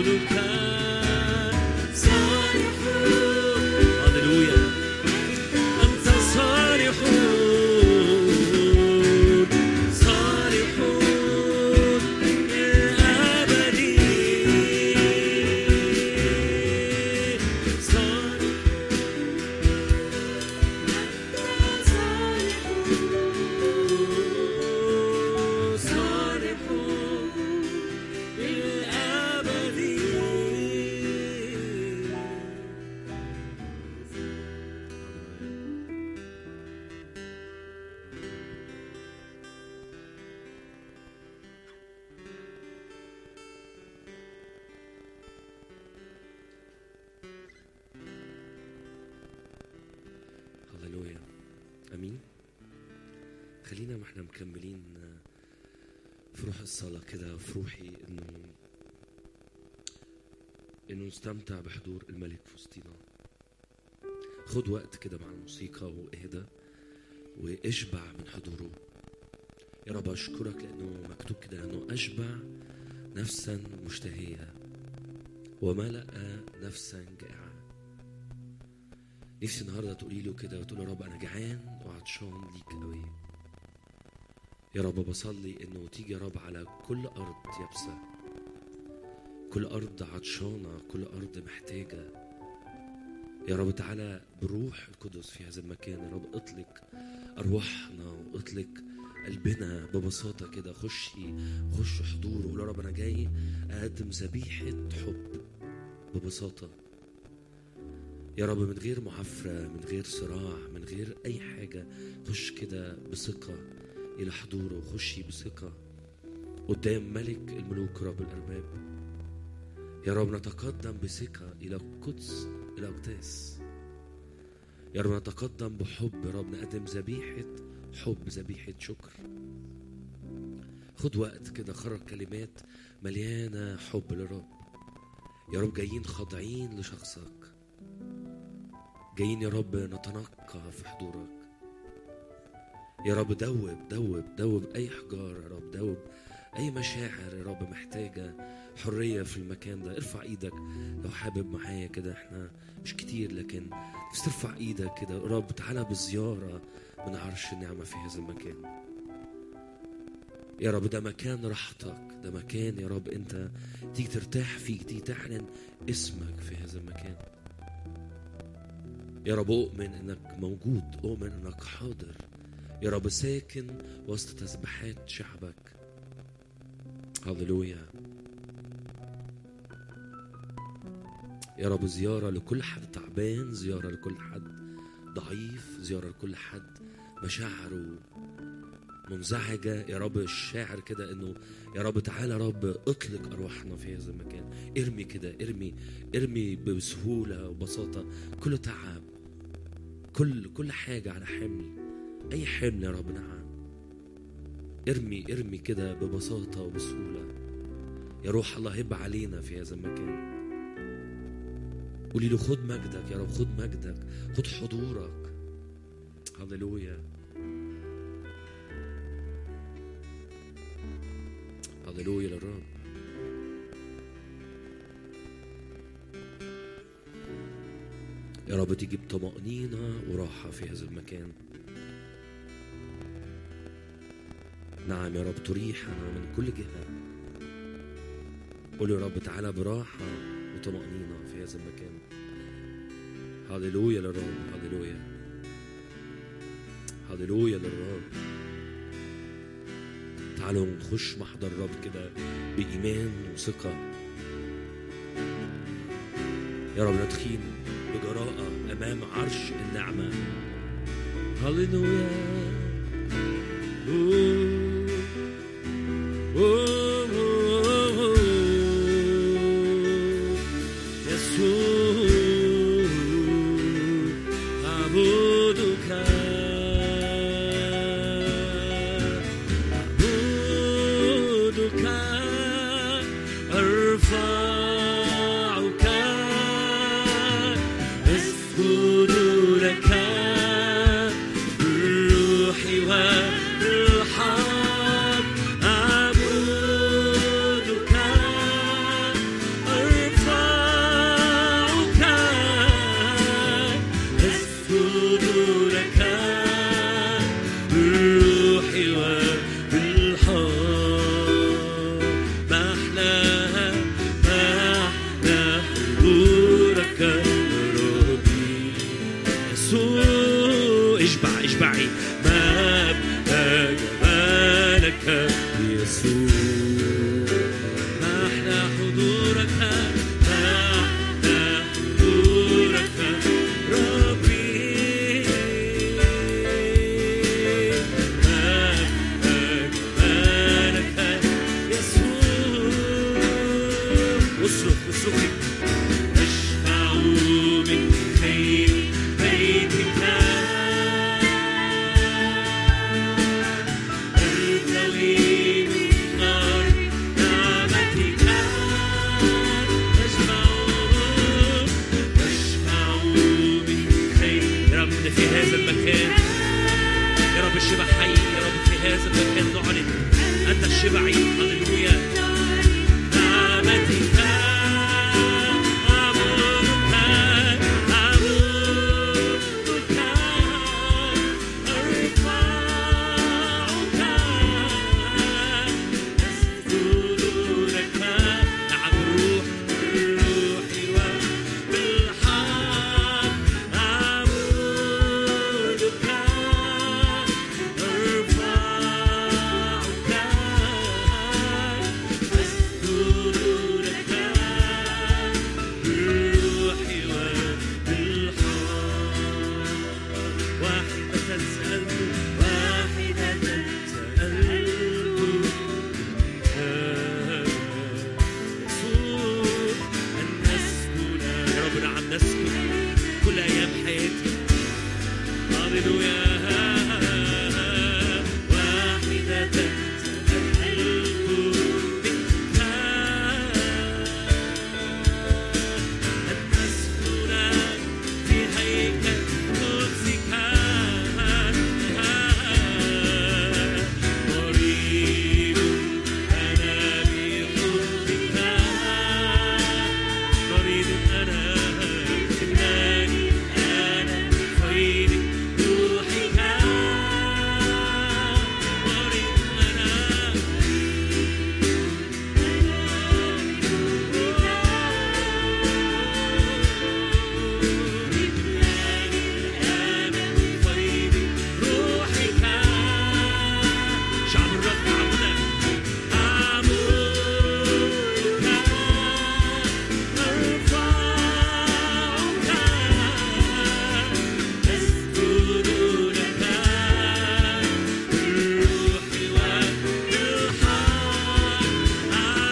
هللويا أنت صالحون صالحون للأبد صالحون صالحون للأبد هللويا امين خلينا واحنا مكملين في روح الصلاة كده في روحي انه انه نستمتع بحضور الملك في وسطينا خد وقت كده مع الموسيقى واهدى واشبع من حضوره يا رب اشكرك لانه مكتوب كده انه اشبع نفسا مشتهيه وملأ نفسا جائعه نفسي النهارده تقولي له كده وتقول يا رب انا جعان وعطشان ليك قوي يا رب بصلي انه تيجي يا رب على كل ارض يابسه كل ارض عطشانه كل ارض محتاجه يا رب تعالى بروح القدس في هذا المكان يا رب اطلق ارواحنا واطلق قلبنا ببساطه كده خشي خش حضوره قول يا رب انا جاي اقدم ذبيحه حب ببساطه يا رب من غير معافرة من غير صراع من غير أي حاجة خش كده بثقة إلى حضوره خشي بثقة قدام ملك الملوك رب الأرباب يا رب نتقدم بثقة إلى القدس إلى أقداس يا رب نتقدم بحب يا رب نقدم ذبيحة حب ذبيحة شكر خد وقت كده خرج كلمات مليانة حب للرب يا رب جايين خاضعين لشخصك جايين يا رب نتنقى في حضورك يا رب دوب دوب دوب اي حجار يا رب دوب اي مشاعر يا رب محتاجه حريه في المكان ده ارفع ايدك لو حابب معايا كده احنا مش كتير لكن بس ترفع ايدك كده يا رب تعالى بزياره من عرش النعمه في هذا المكان يا رب ده مكان راحتك ده مكان يا رب انت تيجي ترتاح فيه تيجي تعلن اسمك في هذا المكان يا رب أؤمن إنك موجود أؤمن إنك حاضر يا رب ساكن وسط تسبيحات شعبك هللويا يا رب زيارة لكل حد تعبان زيارة لكل حد ضعيف زيارة لكل حد مشاعره منزعجة يا رب الشاعر كده انه يا رب تعالى يا رب اطلق ارواحنا في هذا المكان ارمي كده ارمي ارمي بسهولة وبساطة كل تعب كل كل حاجة على حمل أي حمل يا رب نعم ارمي ارمي كده ببساطة وبسهولة يا روح الله هب علينا في هذا المكان قولي له خد مجدك يا رب خد مجدك خد حضورك هللويا هللويا للرب يا رب تيجي بطمأنينة وراحة في هذا المكان نعم يا رب تريحنا من كل جهة قول يا رب تعالى براحة وطمأنينة في هذا المكان هللويا للرب هللويا هللويا للرب تعالوا نخش محضر الرب كده بإيمان وثقة يا رب ندخين بجراءة أمام عرش النعمة هللويا أوه. أوه. أوه. يسوع أعبدك أعبدك أرفعك أسجد لك بالروح والحق شبعي مبدأ جمالك يسوع ما أحلى حضورك ما أحلى حضورك ربي ما أحلى جمالك يسوع اصرخ اصرخي أشبع من خير بيتك أرتوي من نار نعمتك أشبع أشبع من خير يا رب ده في هذا المكان يا رب الشبع حي يا رب في هذا المكان نعلن أنت الشبعي هللويا نعمتك أمرك أمرك أرفعك أسجد لك نعم الروح بالروح وبالحق أعبدك أرفعك أسجد لك بالروح وبالحق واحدة سألت واحدة سألت يسوع أن نسكن يا رب نعم نسكن كل أيام حياتي هللويا واحدة سألت منك أن نسكن في هيكل قدسك مريض أنا بحبك مريض أنا إنني أنا خير روحك مريض أنا خير روحك شعب الرب عبدا أعبدك أرفعك أسجد لك بالروح وبالحق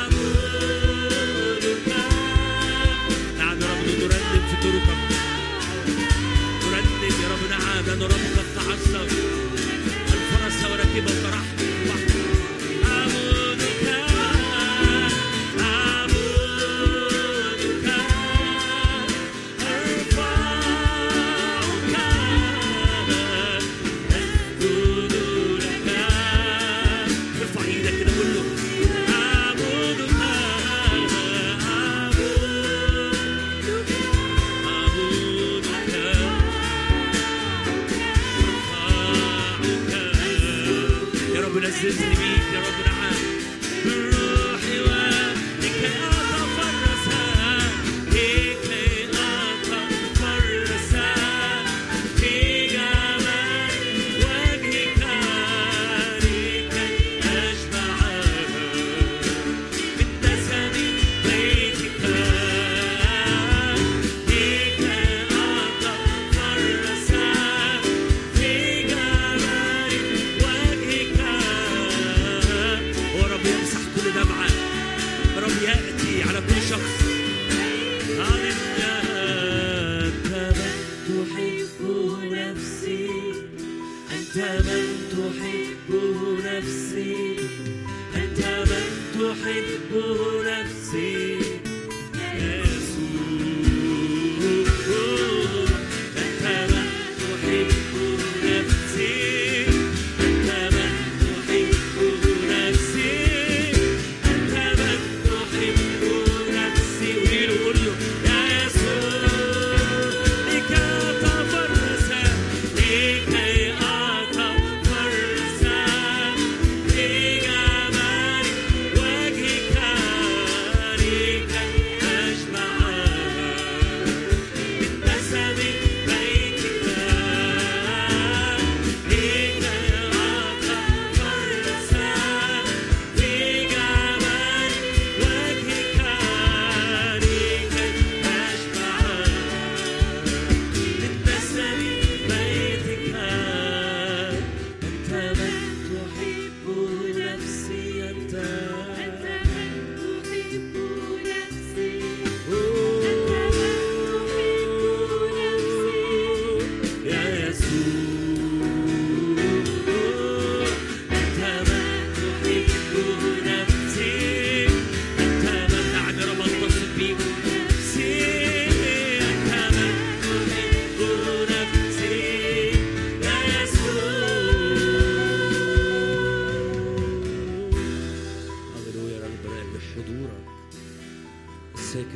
أعبدك نعم يا رب نرنم في طرقك نرنم يا رب نعم لأن رب قد تعصب الفرس وراكبه كرحم البحر أعبدك أعبدك أرفعك أسجد لك ارفع ايدك كده قول له أعبدك أعبدك أرفعك يا رب لذذني بيك يا رب نعم بالروح ولكي أتفرس لكي أتفرس في جمال وجهك لكي أشبع من دسم بيتك لكي أتفرس في جمال وجهك هو رب يمسح كل دمعة رب يأتي على كل شخص هللويا أنت من تحبه نفسي أنت من تحبه نفسي أنت من تحبه نفسي يسوع أنت من تحبه نفسي أنت من تحبه نفسي أنت من تحبه نفسي قولي له قول له يا يسوع لك أتفرس لكي أتفرس في جمال وجهك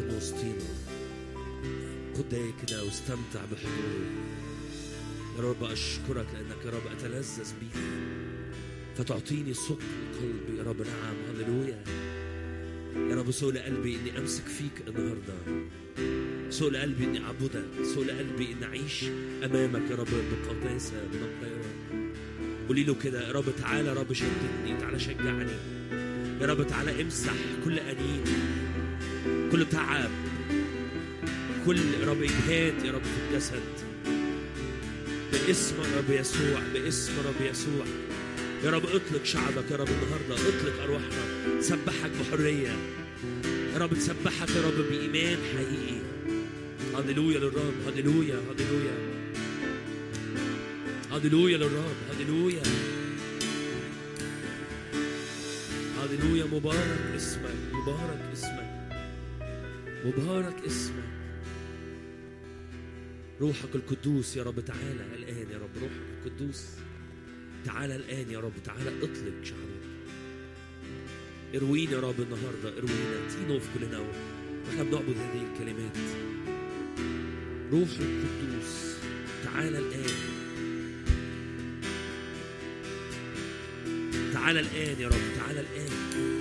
الرب وسطينا خد دقايق كده واستمتع بحضوره يا رب أشكرك لأنك يا رب أتلذذ بيك فتعطيني سكر قلبي يا رب نعم هللويا يا رب سؤل قلبي إني أمسك فيك النهاردة سؤل قلبي إني أعبدك سؤل قلبي إني أعيش أمامك يا رب بقداسة بنقاوة قولي له كده يا رب تعالى يا رب شددني تعالى شجعني يا رب تعالى امسح كل أنين كل تعب كل يا رب إجهاد يا رب في الجسد باسم رب يسوع باسم رب يسوع يا رب اطلق شعبك يا رب النهارده اطلق ارواحنا تسبحك بحريه يا رب تسبحك يا رب بايمان حقيقي هللويا للرب هللويا هللويا هللويا للرب هللويا هللويا مبارك اسمك مبارك اسمك مبارك اسمك روحك القدوس يا رب تعالى الآن يا رب روحك القدوس تعالى الآن يا رب تعالى اطلق شعبك اروينا يا رب النهاردة اروينا تينو في كلنا واحنا بنعبد هذه الكلمات روح القدوس تعالى الآن تعالى الآن يا رب تعالى الآن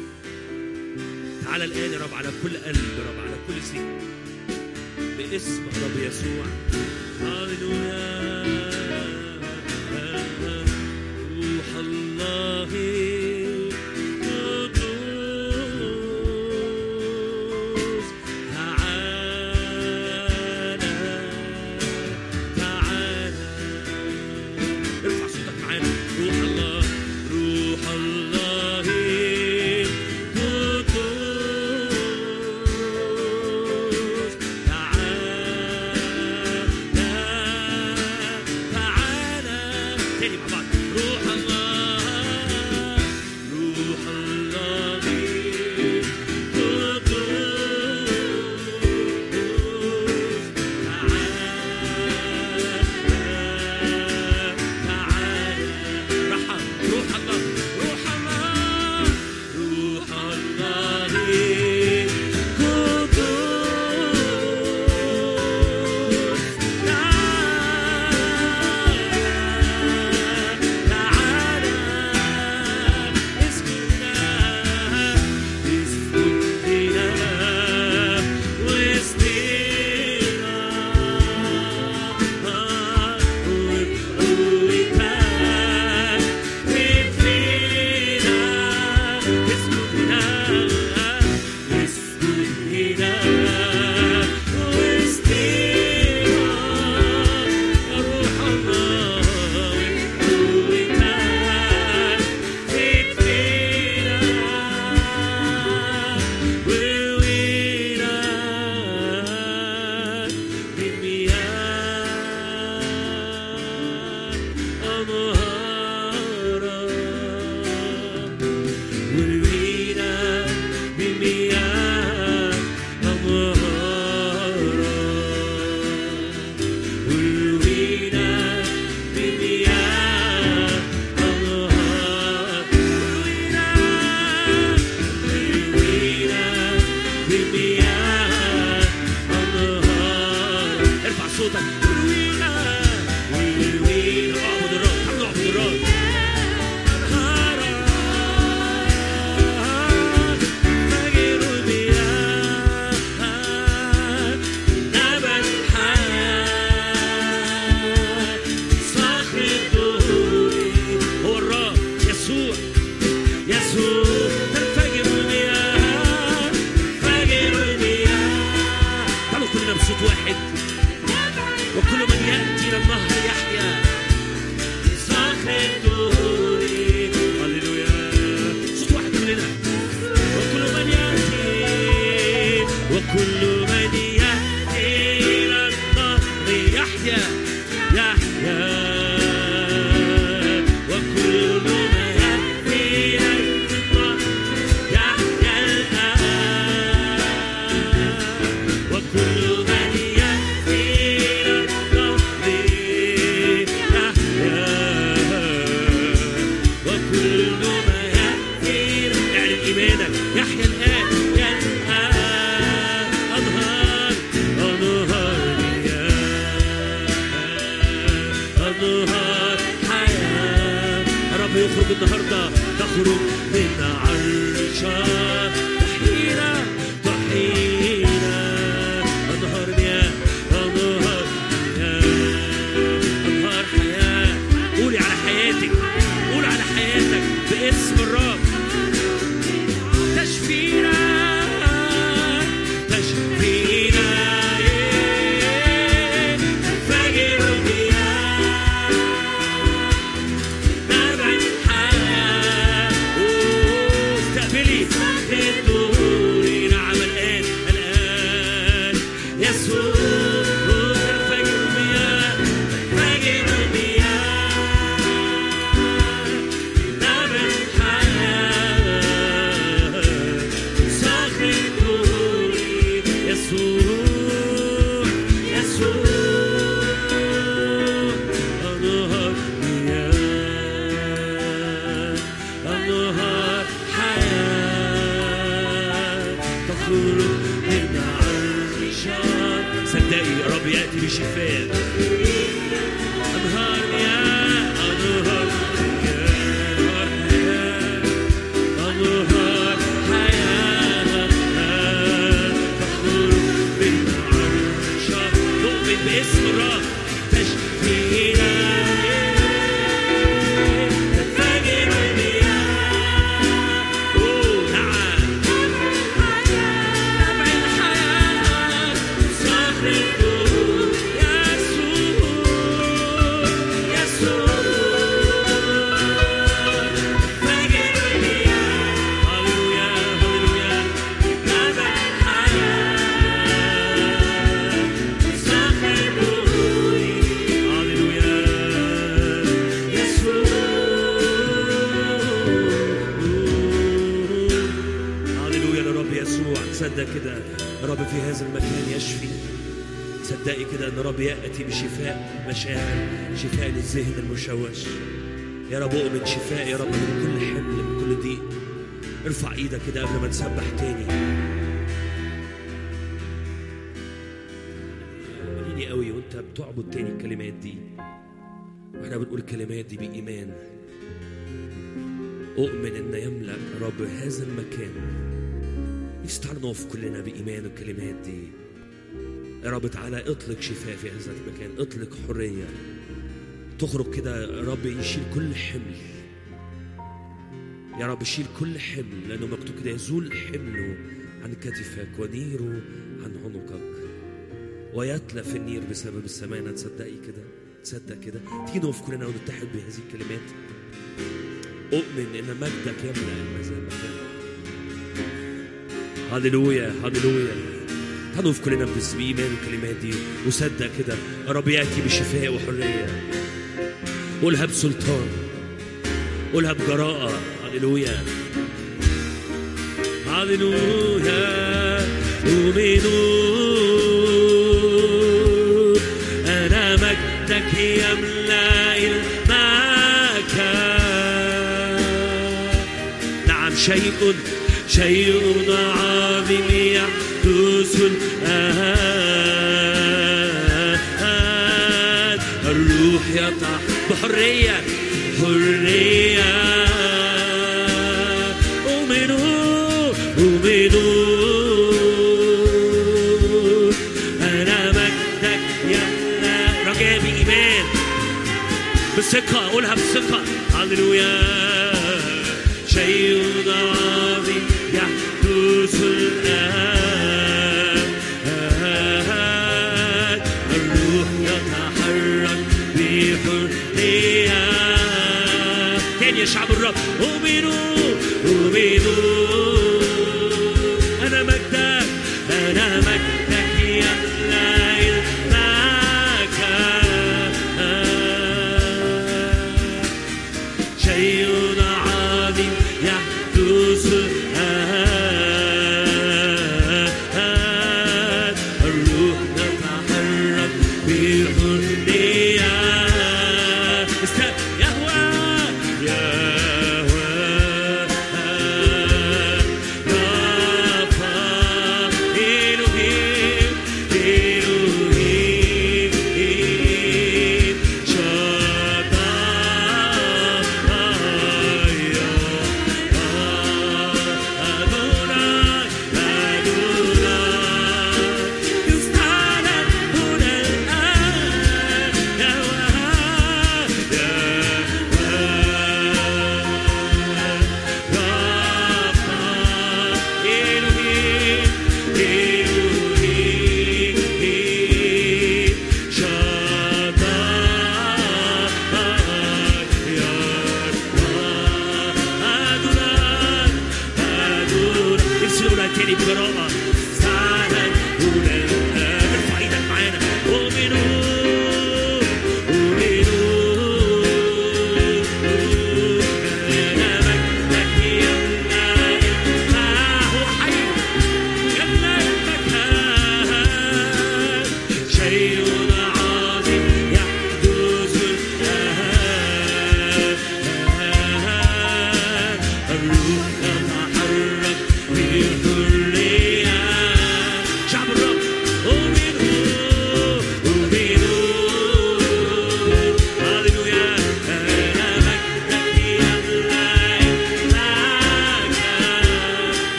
تعالى الآن يا رب على كل قلب يا رب على كل سكة باسم رب يسوع هللويا روح الله قدوس تعالى تعالى ارفع صوتك معانا روح الله روح الله قدوس تعالى تعالى تاني مع بعض روح الله روح الله قدوس تعالى تعالى رحم روح الله روح الله روح الله قدوس تعالى اسكننا اسكننا وسطنا وبقوتك تكفينا اسكننا اسكننا وسطنا روح الله وبقوتك تكفينا وروينا بالمياه أنهارا وروينا بالمياه أنهارا وروينا بالمياه أنهار وروينا وروينا بالمياه أنهار ارفع صوتك وروينا وروينا اعبد الرب تعالوا نعبد الرب أنهارا فجر المياه نبت حياة صخر الدهور هو الرب يسوع يسوع تنفجر المياه فجر المياه تعالوا كلنا بصوت واحد وكل من يأتي إلى النهر يحيا صخر الدهور هللويا صوت واحد كلنا وكل من يأتي وكل من يأتي إلى النهر يحيا يحيا وكل من يأتي إلى النهر يحيا الآن وكل من يأتي إلى النهر يحيا وكل ما يأتي اعلن إيمانك يحيا الآن يا الآن أنهار يسوع تنفجر مياه تنفجر مياه نار الحياة صخر الكون يسوع يسوع أنهار مياه أنهار حياة تخرج من عطشان صدقي يا رب يأتي بشفاء أنهار مياه أنهار مياه أنهار حياة تخرج من عطشان نؤمن باسم الرب تشفينا تنفجر المياه أوه، نعم نبع الحياة صخر الكون يسوع يسوع فجر المياه هللويا هللويا نبع الحياة صخر الكون هللويا يسوع هللويا لرب يسوع تصدق كده رب في هذا المكان يشفي صدقي كده ان رب ياتي بشفاء مشاعر شفاء للذهن المشوش يا رب اؤمن شفاء يا رب من كل حمل من كل ضيق ارفع ايدك كده قبل ما نسبح تاني مليني قوي وانت بتعبد تاني الكلمات دي واحنا بنقول الكلمات دي بايمان اؤمن ان يملا رب هذا المكان نفسي تعالى نقف كلنا بإيمان الكلمات دي يا رب تعالى اطلق شفاء في هذا المكان اطلق حرية تخرج كده يا رب يشيل كل حمل يا رب شيل كل حمل لأنه مكتوب كده يزول حمله عن كتفك ونيره عن عنقك ويتلف النير بسبب السمانة تصدقي كده تصدق كده تيجي نقف كلنا ونتحد بهذه الكلمات أؤمن إن مجدك يملأ المكان هللويا هللويا هنقف كلنا بس بإيمان الكلمات دي وصدق كده رب يأتي بشفاء وحرية قولها بسلطان قولها بجراءة هللويا هللويا أؤمن أنا مجدك يملأ المكان نعم شيء شيء عظيم يحدث الآن الروح يطع بحرية حرية أؤمنوا أؤمنوا أنا مجدك يملأ رجاء بإيمان بثقة قولها بثقة هللويا شيء عظيم يحدث الآن الروح يتحرك بحرية تاني يا شعب الرب أؤمنوا أؤمنوا أنا مجدك أنا مجدك يملأ المكان شيء عظيم يحدث الآن الروح تتحرك بحرية است- يهوى يهوى رفا إلهيم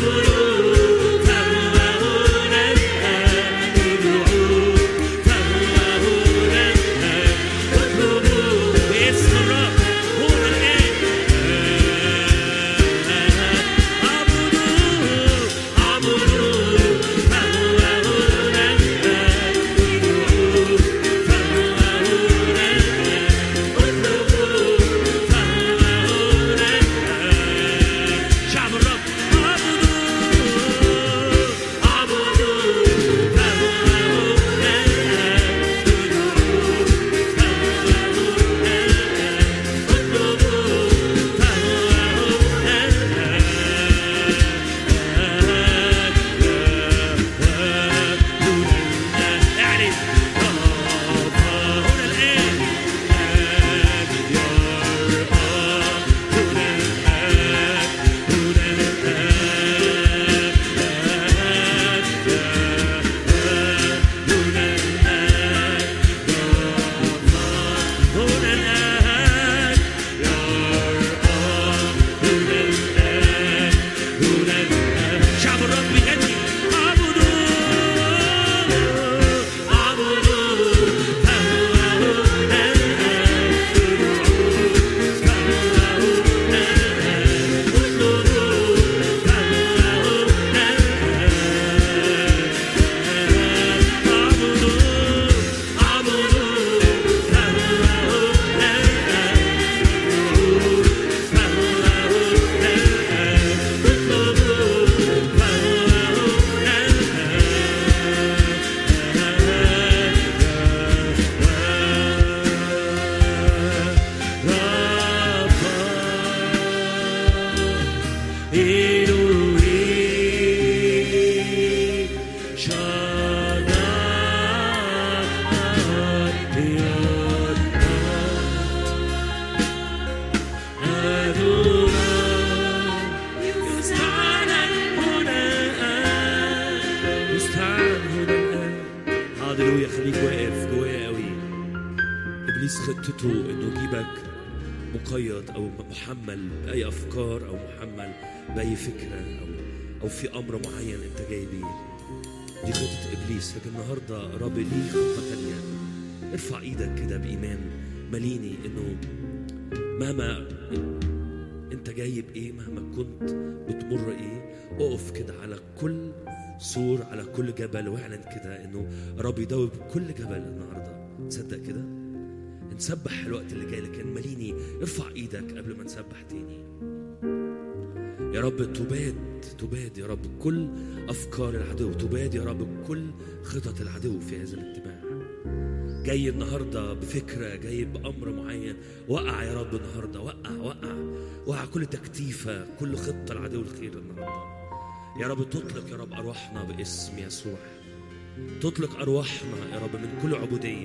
هللويا خليك واقف جوايا قوي ابليس خطته انه يجيبك مقيد او محمل باي افكار او محمل باي فكره او او في امر معين انت جاي بيه دي خطه ابليس لكن النهارده رب ليه خطه تانيه ارفع ايدك كده بايمان مليني انه مهما انت جاي بايه مهما كنت بتمر ايه اقف كده على كل سور على كل جبل واعلن كده انه رب يداوب كل جبل النهارده تصدق كده نسبح الوقت اللي جاي لكن مليني ارفع ايدك قبل ما نسبح تاني يا رب تباد تباد يا رب كل افكار العدو تباد يا رب كل خطط العدو في هذا الاجتماع جاي النهارده بفكره جاي بامر معين وقع يا رب النهارده وقع وقع وقع كل تكتيفه كل خطه العدو الخير النهارده يا رب تطلق يا رب ارواحنا باسم يسوع تطلق ارواحنا يا رب من كل عبوديه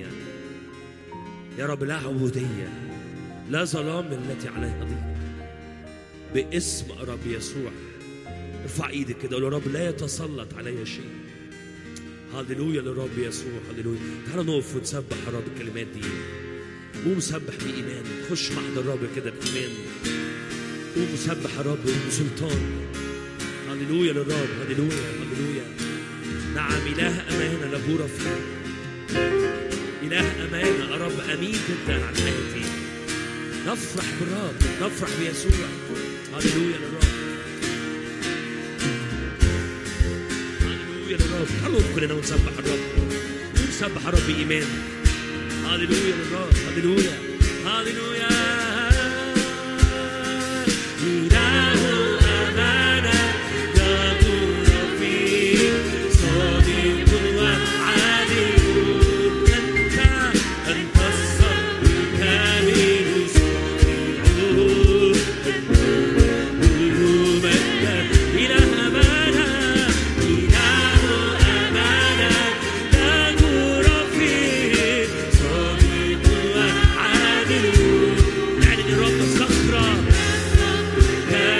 يا رب لا عبوديه لا ظلام التي عليها ضيق باسم رب يسوع ارفع ايدك كده قول يا رب لا يتسلط علي شيء هللويا للرب يسوع هللويا تعالوا نقف ونسبح الرب الكلمات دي قوم سبح بإيمان خش محضر الرب كده بإيمان قوم سبح الرب بسلطان هللويا للرب هللويا هللويا نعم إله أمانة لا بورة فيه إله أمانة يا رب أمين جدا على حياتي نفرح بالرب نفرح بيسوع هللويا للرب هللويا للرب تعالوا كلنا ونسبح الرب ونسبح الرب بإيمان هللويا للرب هللويا هللويا إله أمانة يدور فيه صديق وعادل أنت أنت الصبر الكامل صديق إله أمانة إله أمانة لا نور فيه صديق وعادل نعلن الرب الصخرة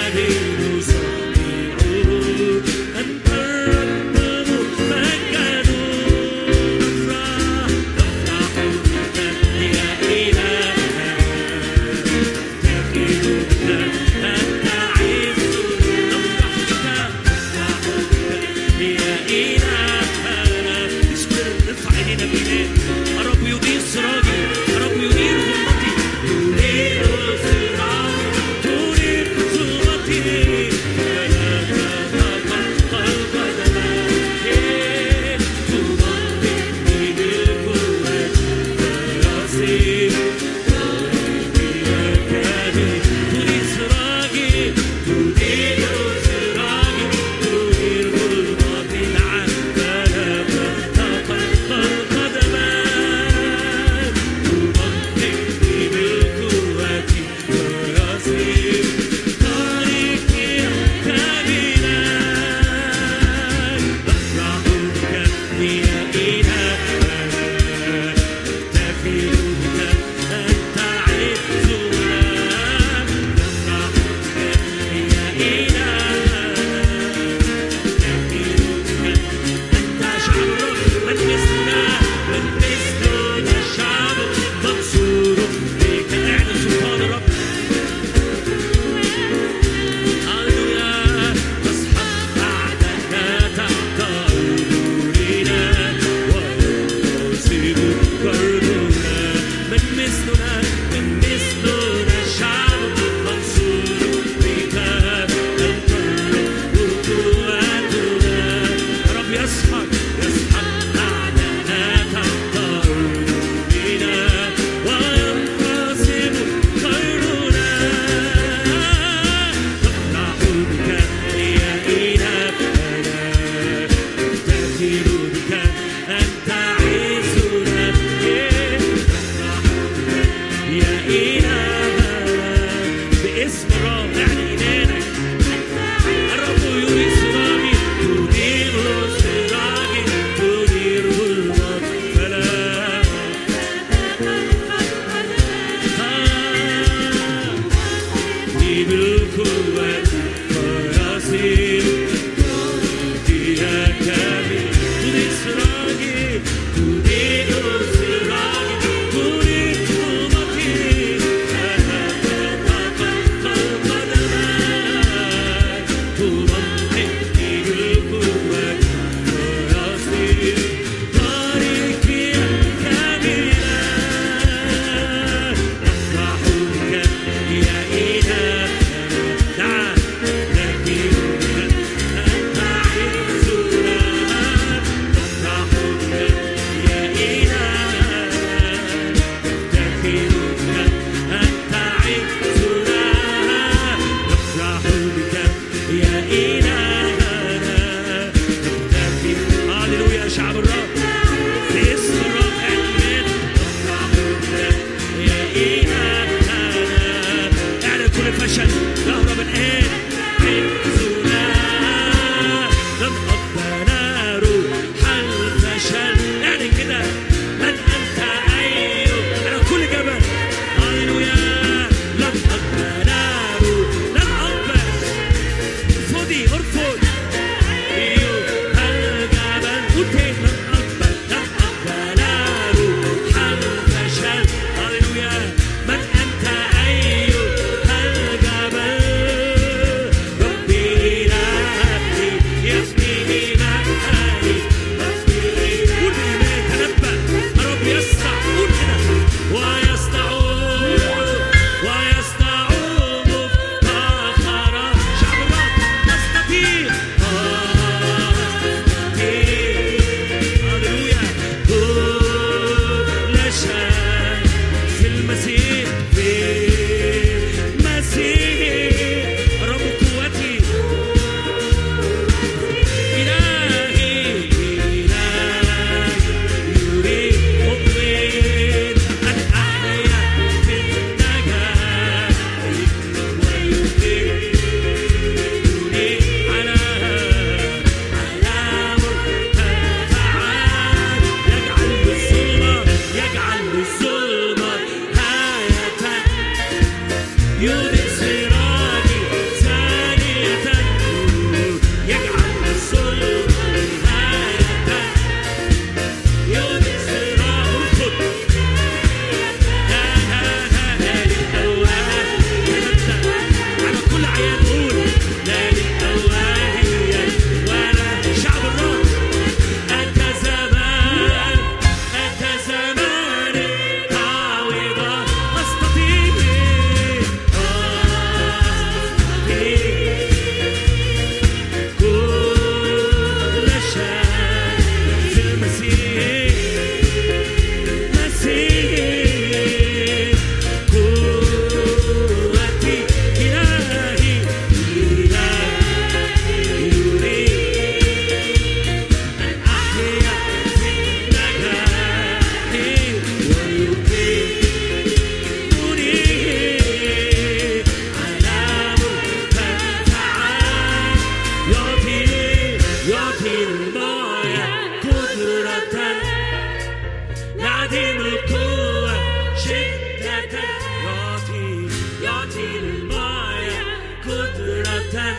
يعطي الماء قدرة لعديم القوة شدة يعطي يعطي الماء قدرة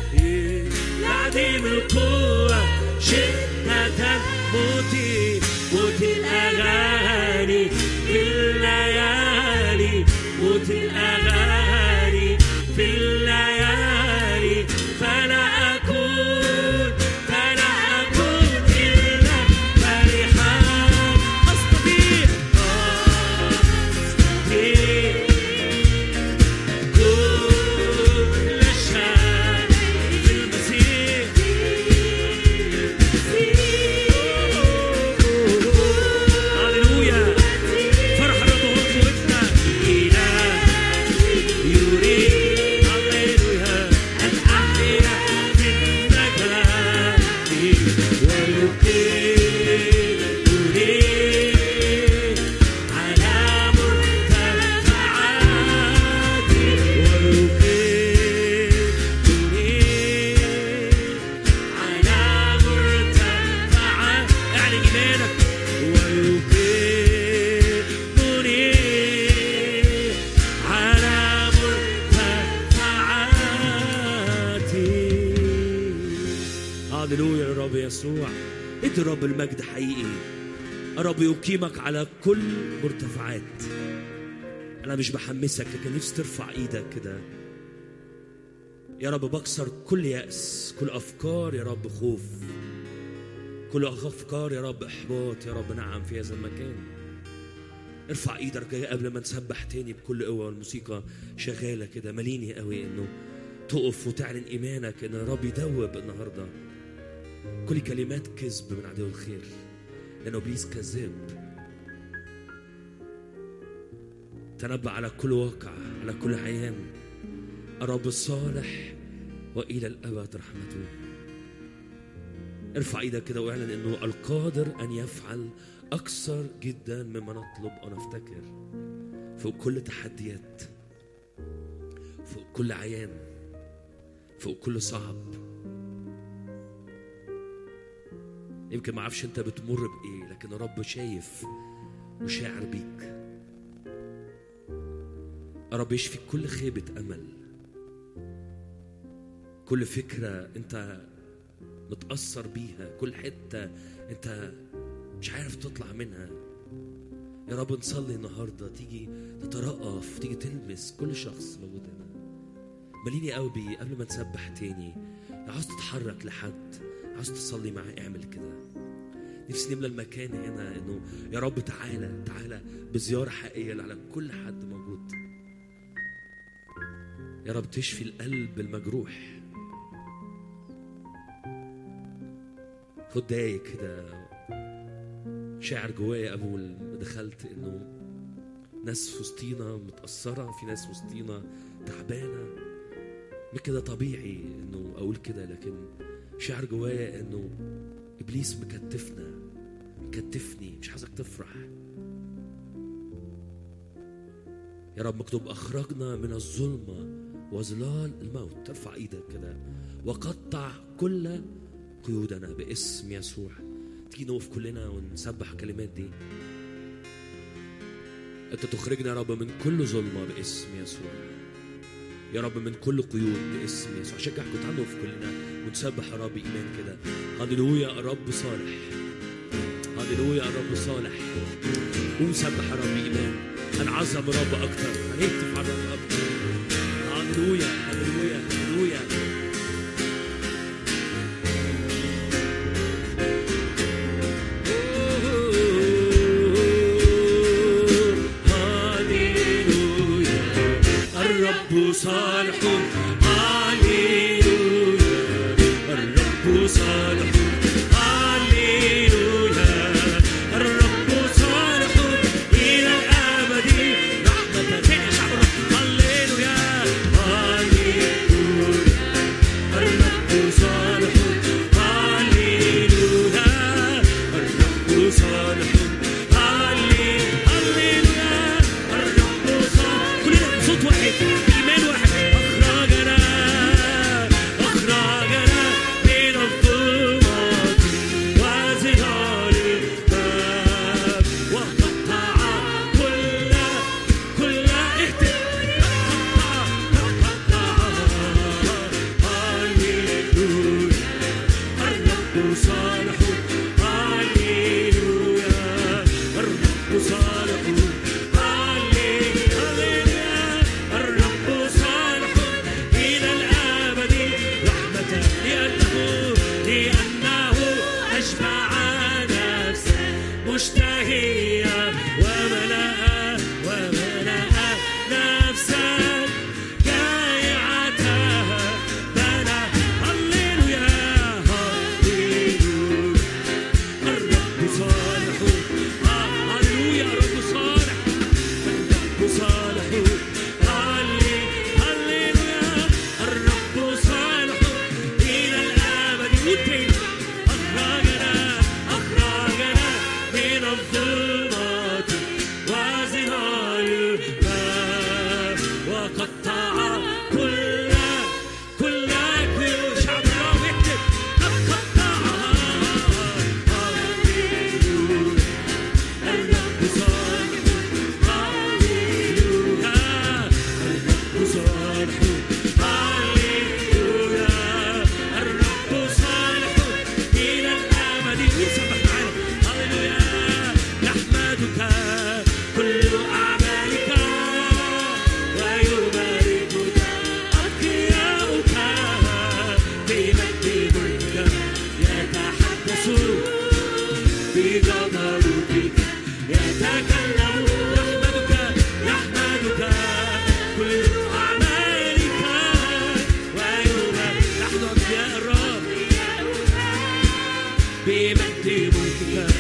لعديم القوة شدة موتي موتي الأغاني في الليالي موتي الأغاني في الليالي فلا أكون فلا أكون إلا فرحا أستطيع أستطيع كل شيء في المسيح هللويا فرح الرب هو قوتنا إله يريد هللويا أن أحيا في النجاة ويقيمني على مرتفعاتي ويقيمني على مرتفعات اعلن إيمانك ويقيمني على مرتفعاتي هللويا يا رب يسوع ادي رب المجد حقيقي رب يقيمك على كل مرتفعات انا مش بحمسك لكن نفسي ترفع ايدك كده يا رب بكسر كل يأس كل أفكار يا رب خوف كل أفكار يا رب إحباط يا رب نعم في هذا المكان ارفع ايدك جاي قبل ما نسبح تاني بكل قوة والموسيقى شغالة كده مليني قوي انه تقف وتعلن ايمانك ان الرب يدوب النهارده كل كلمات كذب من عدو الخير لان ابليس كذاب تنبأ على كل واقع على كل عيان الرب الصالح والى الابد رحمته ارفع ايدك كده واعلن انه القادر ان يفعل اكثر جدا مما نطلب او نفتكر فوق كل تحديات فوق كل عيان فوق كل صعب يمكن ما اعرفش انت بتمر بايه لكن الرب شايف وشاعر بيك الرب يشفي كل خيبة أمل كل فكرة أنت متأثر بيها كل حتة أنت مش عارف تطلع منها يا رب نصلي النهاردة تيجي تترقف تيجي تلمس كل شخص موجود هنا مليني قوي بيه قبل ما نسبح تاني عاوز تتحرك لحد عاوز تصلي معاه اعمل كده نفسي نملى المكان هنا انه يا رب تعالى تعالى بزيارة حقيقية على كل حد موجود يا رب تشفي القلب المجروح خد دقايق كده شاعر جوايا اول ما دخلت انه ناس في وسطينا متأثرة في ناس في وسطينا تعبانة مش كده طبيعي انه اقول كده لكن شعر جوايا انه ابليس مكتفنا مكتفني مش عايزك تفرح يا رب مكتوب اخرجنا من الظلمه وظلال الموت ترفع ايدك كده وقطع كل قيودنا باسم يسوع تيجي نقف كلنا ونسبح الكلمات دي انت تخرجنا يا رب من كل ظلمه باسم يسوع يا رب من كل قيود باسم يسوع اشجعكم تعالوا نقف كلنا ونسبح يا رب ايمان كده هللويا الرب صالح هللويا الرب صالح قوم سبح يا رب ايمان هنعظم الرب اكتر هنهتف على الرب اكتر هللويا هللويا هللويا هللويا الرب صالح هللويا الرب صالح هللويا الرب صالح إلى الأبد رحمة تشعر هللويا هللويا الرب صالح هللويا الرب صالح هللويا الرب صالح كلنا بصوت واحد بإيمان واحد أخرجنا أخرجنا من الظلمة الرب صالح هللويا الرب صالح هللويا الرب صالح إلى الأبد رحمة لأنه لأنه أشبع نفسا مشتهيا وملأ وملأ نفسا جائعتها بنى هللويا هللويا الرب صالح هللويا الرب صالح الرب صالح هلي هللويا الرب صالح إلى الأبد والبيت أخرجنا أخرجنا من الظلمات وزهار الماء وقطع كل كل كل شعب الرب يكتب قطعها هللويا الرب صالح هللويا الرب صالح هللويا الرب صالح إلى الأبد وسبح معانا هللويا نحمدك كل أعمالك ويباركك أتقياؤك بمجد ملكك يتحدثون بجبروتك يتكلم يحمدك يحمدك كل أعمالك ويبارك نحن أنبياء الرب بمجد ملكك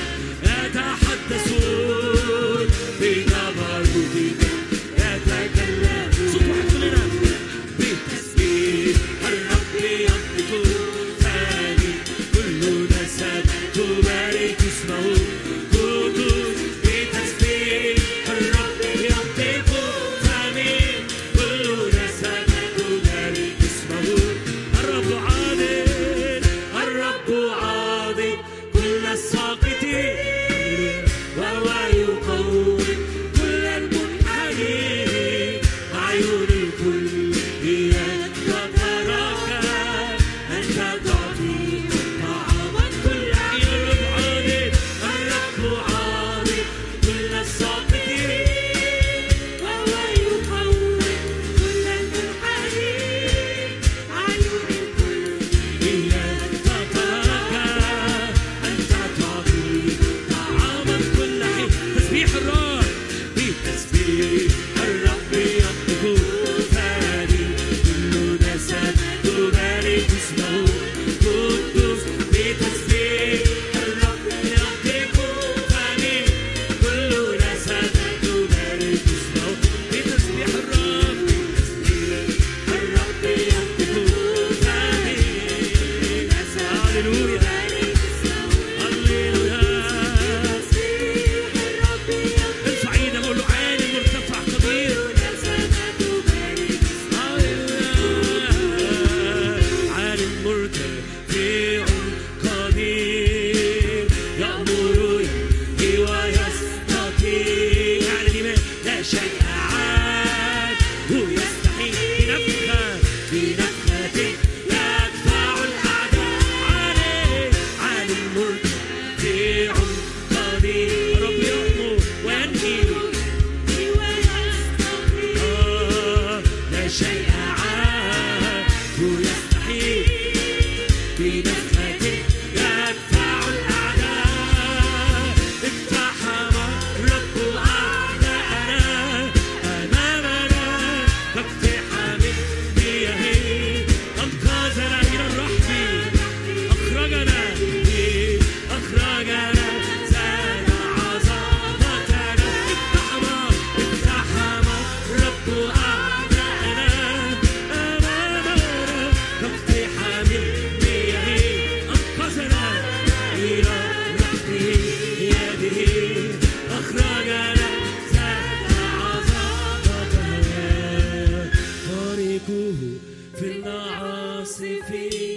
يتحدثون بجبروتك يتكلم صوت واحد كلنا بتسبيح الرب ينطق ثاني كل نسب تبارك اسمه قدوس بتسبيح الرب ينطق ثاني كل نسب تبارك اسمه الرب عادل الرب عادل كل الساقطين وهو يقوم كل المنحنين عيون الكل هي تتراك أنت تعطي طعاما كل يا رب عادل الرب عادل كل الساقطين وهو يقوم كل المنحنين عيون الكل هي تتراك أنت تعطي طعاما كل حين تسبيح الرب بتسبيح الرب ينطق ثاني كل نسب تبارك اسمه قدوس بتسبيح الرب ينطق ثاني كل نسب تبارك اسمه بتسبيح الرب الرب ينطق ثاني هللويا هللويا ارفع ايدك قول له عالي مرتفع قدير عالم مرتفع قدير يأمر يهدي ويستطيع يعني الإيمان لا شيء عاد هو يستحيل بنفخة بنفخة يدفع الأعداء عليه عالم مرتفع قدير رب يأمر وينهي آه، لا شيء عاد هو يستحيل بنفخة يدفع الأعداء اقتحم الرب أعداءنا أمامنا كاقتحام مياه أنقذنا إلى الرحم أخرجنا أخرجنا زاد عظمتنا اقتحم اقتحم الرب أعداءنا أمامنا كاقتحام المياه أنقذنا إلى رحمه يده أخرجنا زاد عظمتنا طريقه في العاصف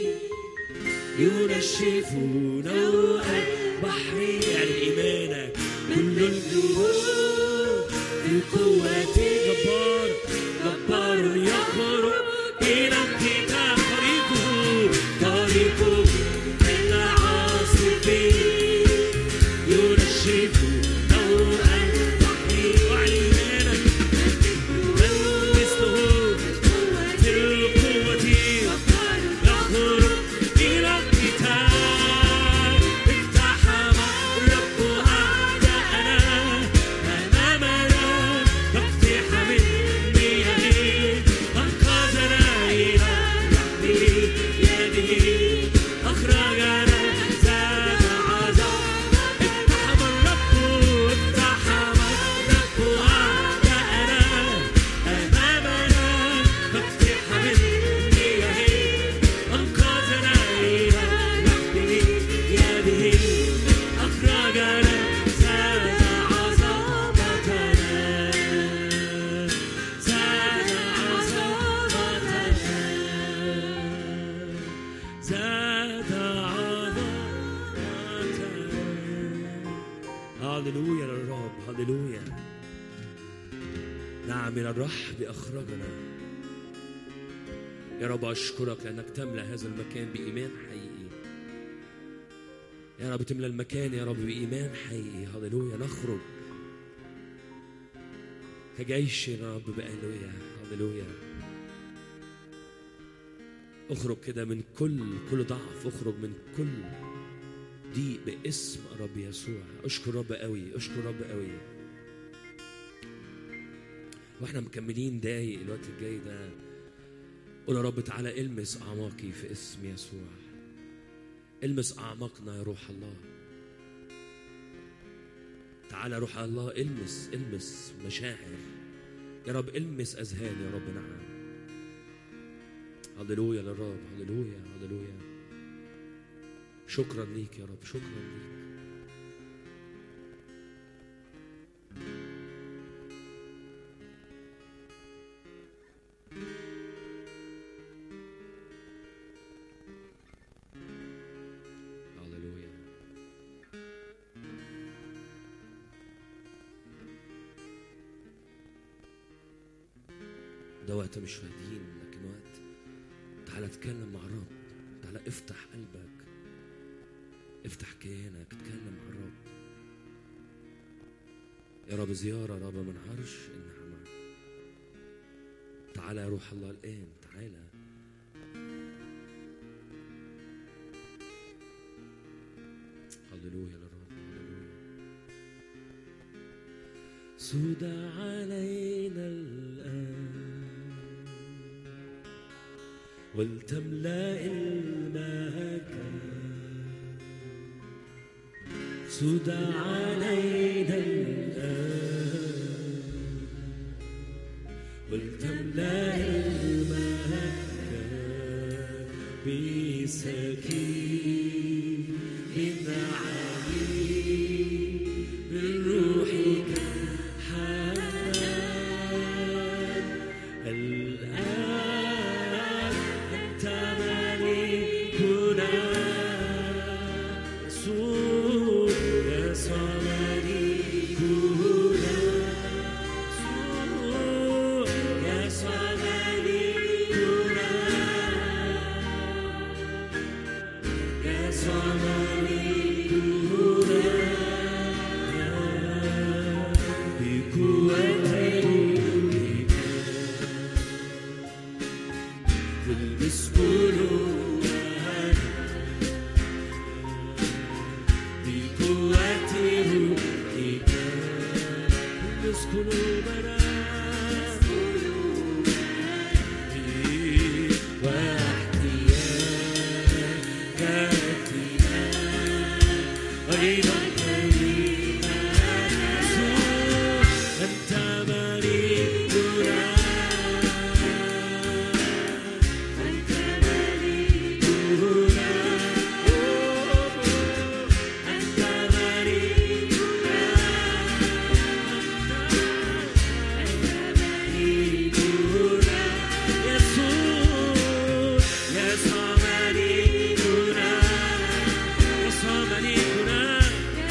ينشف نوء البحر يعني إيمانك كل الجيوش القوة جبار جبار يخرج إلى الكتاب طريقه طريقه في العاصف هللويا للرب هللويا نعم إلى الرحب أخرجنا يا رب أشكرك لأنك تملأ هذا المكان بإيمان حقيقي يا رب تملأ المكان يا رب بإيمان حقيقي هللويا نخرج كجيش يا رب بألويا هللويا اخرج كده من كل كل ضعف اخرج من كل ضيق باسم رب يسوع اشكر رب قوي اشكر رب قوي واحنا مكملين دايق الوقت الجاي ده قول يا رب تعالى المس اعماقي في اسم يسوع المس اعماقنا يا روح الله تعالى روح الله المس المس مشاعر يا رب المس اذهان يا رب نعم هللويا للرب هللويا هللويا شكرا ليك يا رب شكرا ليك هللويا ده وقت مش فاهمين لكن وقت تعالى اتكلم مع الرب تعالى افتح قلبك افتح كيانك اتكلم مع الرب يا رب زيارة يا رب من عرش النعمة تعالى يا روح الله الآن تعالى هللويا للرب هللويا سود علينا الآن ولتملأ المكان سود علينا الآن ولتملأ المكان بسكين من عليم من روحك حنان الآن أنت ملكنا يسوع يسوع ملكنا يسوع يسوع ملكنا يسوع ملكنا بقوة روحك نلبس قلوبنا بقوة روحك نلبس قلوبنا واحتياجاتنا أيضا كريمة يسوع أنت ملكنا أنت ملكنا أنت ملكنا ملكنا يسوع يسوع ملكنا يسوع ملكنا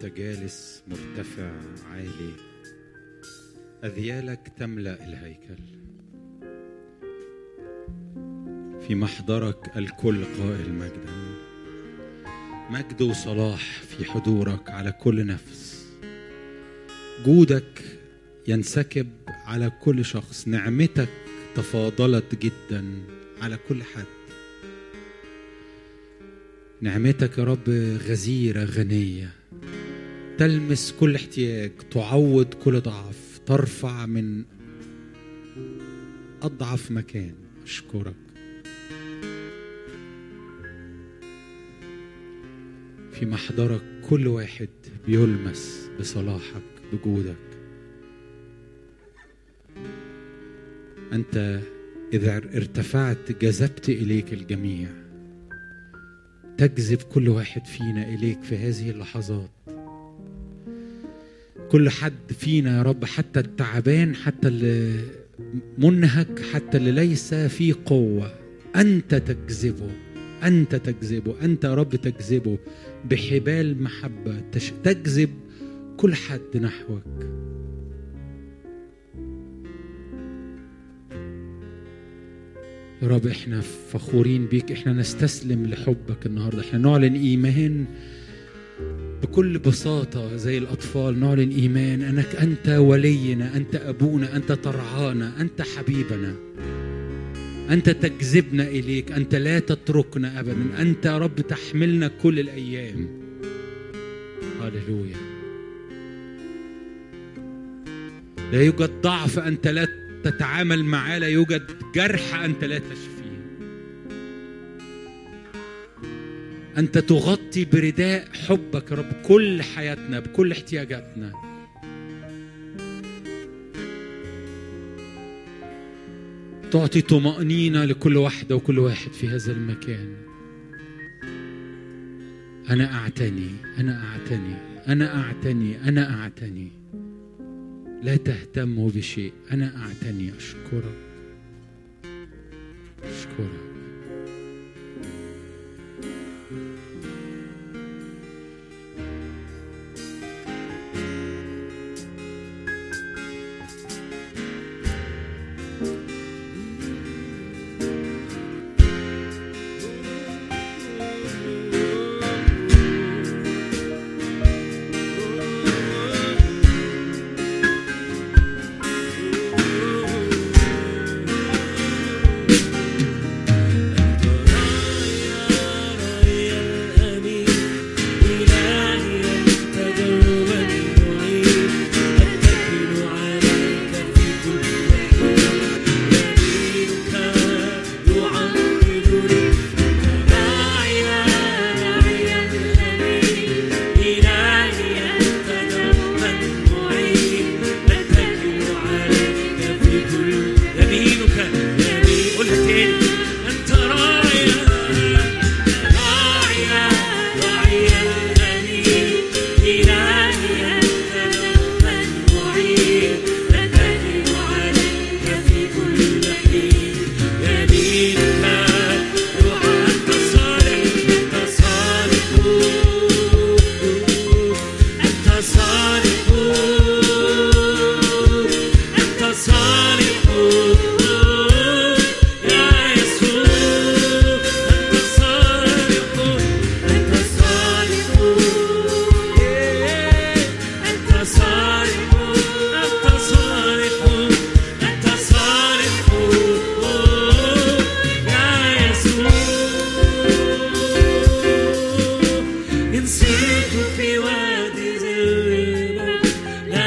جالس مرتفع عالي أذيالك تملأ الهيكل في محضرك الكل قائل مجدا مجد وصلاح في حضورك على كل نفس جودك ينسكب على كل شخص نعمتك تفاضلت جدا على كل حد نعمتك يا رب غزيرة غنية تلمس كل احتياج تعوض كل ضعف ترفع من أضعف مكان أشكرك في محضرك كل واحد بيلمس بصلاحك بجودك أنت إذا ارتفعت جذبت إليك الجميع تجذب كل واحد فينا إليك في هذه اللحظات كل حد فينا يا رب حتى التعبان حتى اللي منهك حتى اللي ليس فيه قوة أنت تجذبه أنت تجذبه أنت يا رب تجذبه بحبال محبة تش- تجذب كل حد نحوك يا رب احنا فخورين بيك احنا نستسلم لحبك النهارده احنا نعلن ايمان بكل بساطة زي الأطفال نعلن إيمان أنك أنت ولينا أنت أبونا أنت ترعانا أنت حبيبنا أنت تجذبنا إليك أنت لا تتركنا أبدا أنت يا رب تحملنا كل الأيام هللويا لا يوجد ضعف أنت لا تتعامل معاه لا يوجد جرح أنت لا تشفيه أنت تغطي برداء حبك يا رب كل حياتنا بكل احتياجاتنا تعطي طمأنينة لكل واحدة وكل واحد في هذا المكان أنا أعتني أنا أعتني أنا أعتني أنا أعتني لا تهتموا بشيء أنا أعتني أشكرك أشكرك يمينك يمين قولها تاني انت راعي راعي راعي الامين الهي انت من معين اتكل عليك في كل حين يمينك دعاء انت صالح انت صالح انت صالح انت صالح يا يسوع انت صالح انت صالح انت صالح انت صالح انت صالح يا يسوع إن سرت في وادي ظل الموت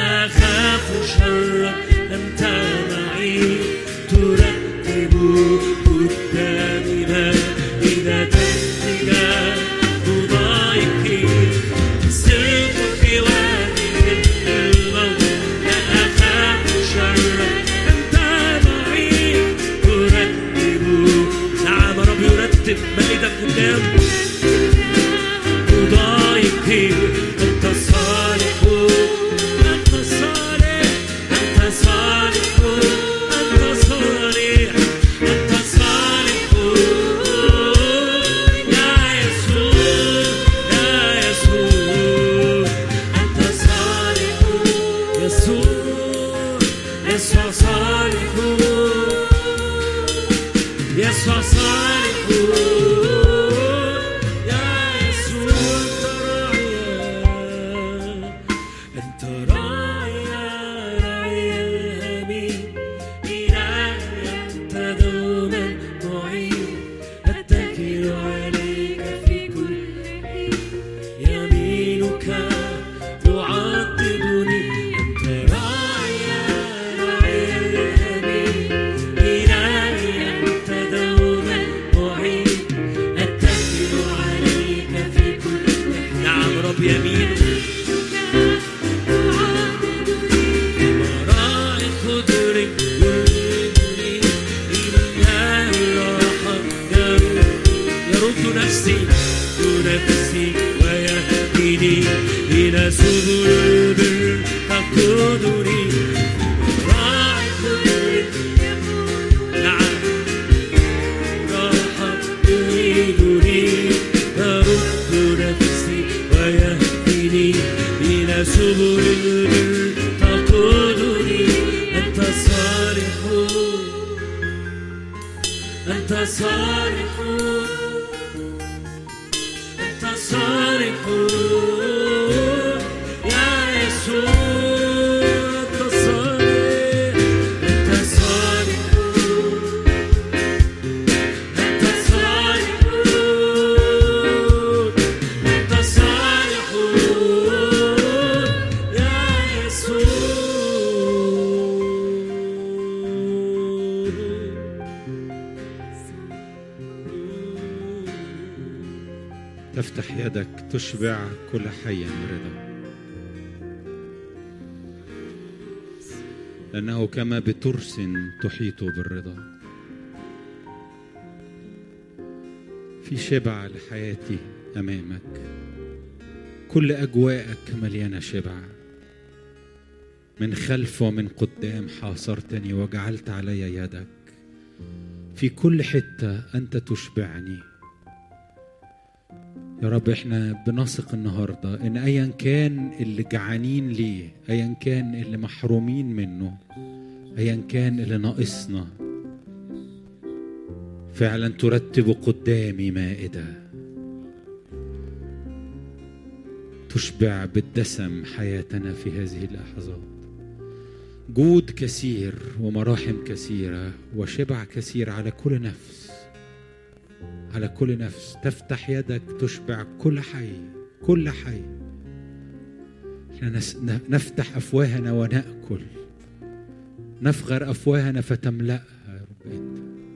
راعي راعي الهميم إلهي أنت دوما معين أتكل عليك في كل حين يمينك تعضدني أنت راعي راعي الهميم إلهي أنت دوما معين أتكل عليك في كل حين نعم رب يمينك وراء الخضر يريدني إله الراحة يرد يرد نفسي نفسي ويهديني إلى سبل البر تقودني وراء الخضر نعم راحة يريدني يرد نفسي ويهديني إلى سبل البر تقودني أنت صالح أنت صالح أنت صالح يا يسوع أنت صالح أنت صالح أنت صالح أنت صالح يا يسوع تفتح يدك تشبع كل حي رضا لأنه كما بترس تحيط بالرضا في شبع لحياتي أمامك كل أجواءك مليانة شبع من خلف ومن قدام حاصرتني وجعلت علي يدك في كل حتة أنت تشبعني يا رب احنا بنثق النهارده ان ايا كان اللي جعانين ليه ايا كان اللي محرومين منه ايا كان اللي ناقصنا فعلا ترتب قدامي مائده تشبع بالدسم حياتنا في هذه اللحظات جود كثير ومراحم كثيره وشبع كثير على كل نفس على كل نفس تفتح يدك تشبع كل حي كل حي احنا نس- ن- نفتح افواهنا وناكل نفغر افواهنا فتملاها يا رب انت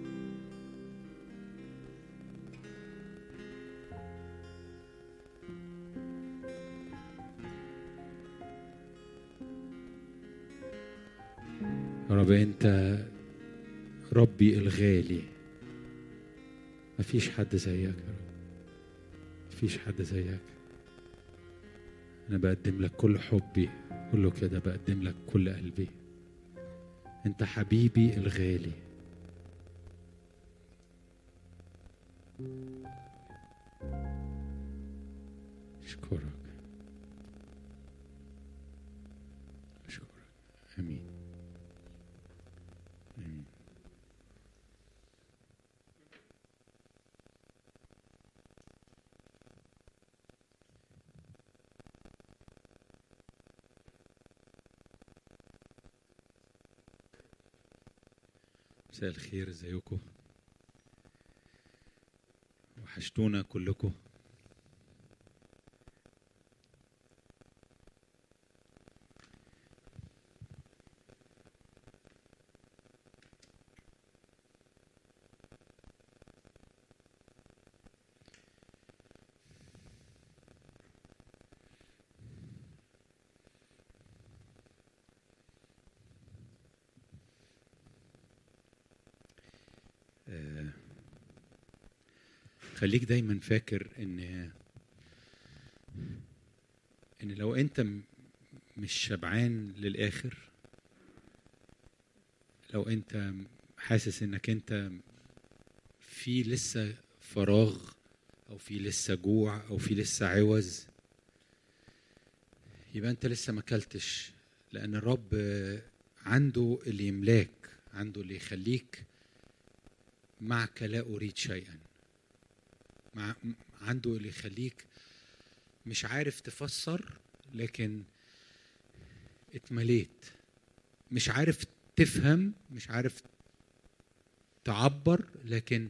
يا رب انت ربي الغالي مفيش حد زيك يا رب مفيش حد زيك انا بقدم لك كل حبي قول له كده بقدم لك كل قلبي انت حبيبي الغالي اشكرك اشكرك امين امين مساء الخير ازيكم وحشتونا كلكم آه، خليك دايما فاكر ان ان لو انت م- مش شبعان للاخر لو انت حاسس انك انت في لسه فراغ او في لسه جوع او في لسه عوز يبقى انت لسه ما اكلتش لان الرب آه، عنده اللي يملاك عنده اللي يخليك معك لا اريد شيئا مع عنده اللي يخليك مش عارف تفسر لكن اتمليت مش عارف تفهم مش عارف تعبر لكن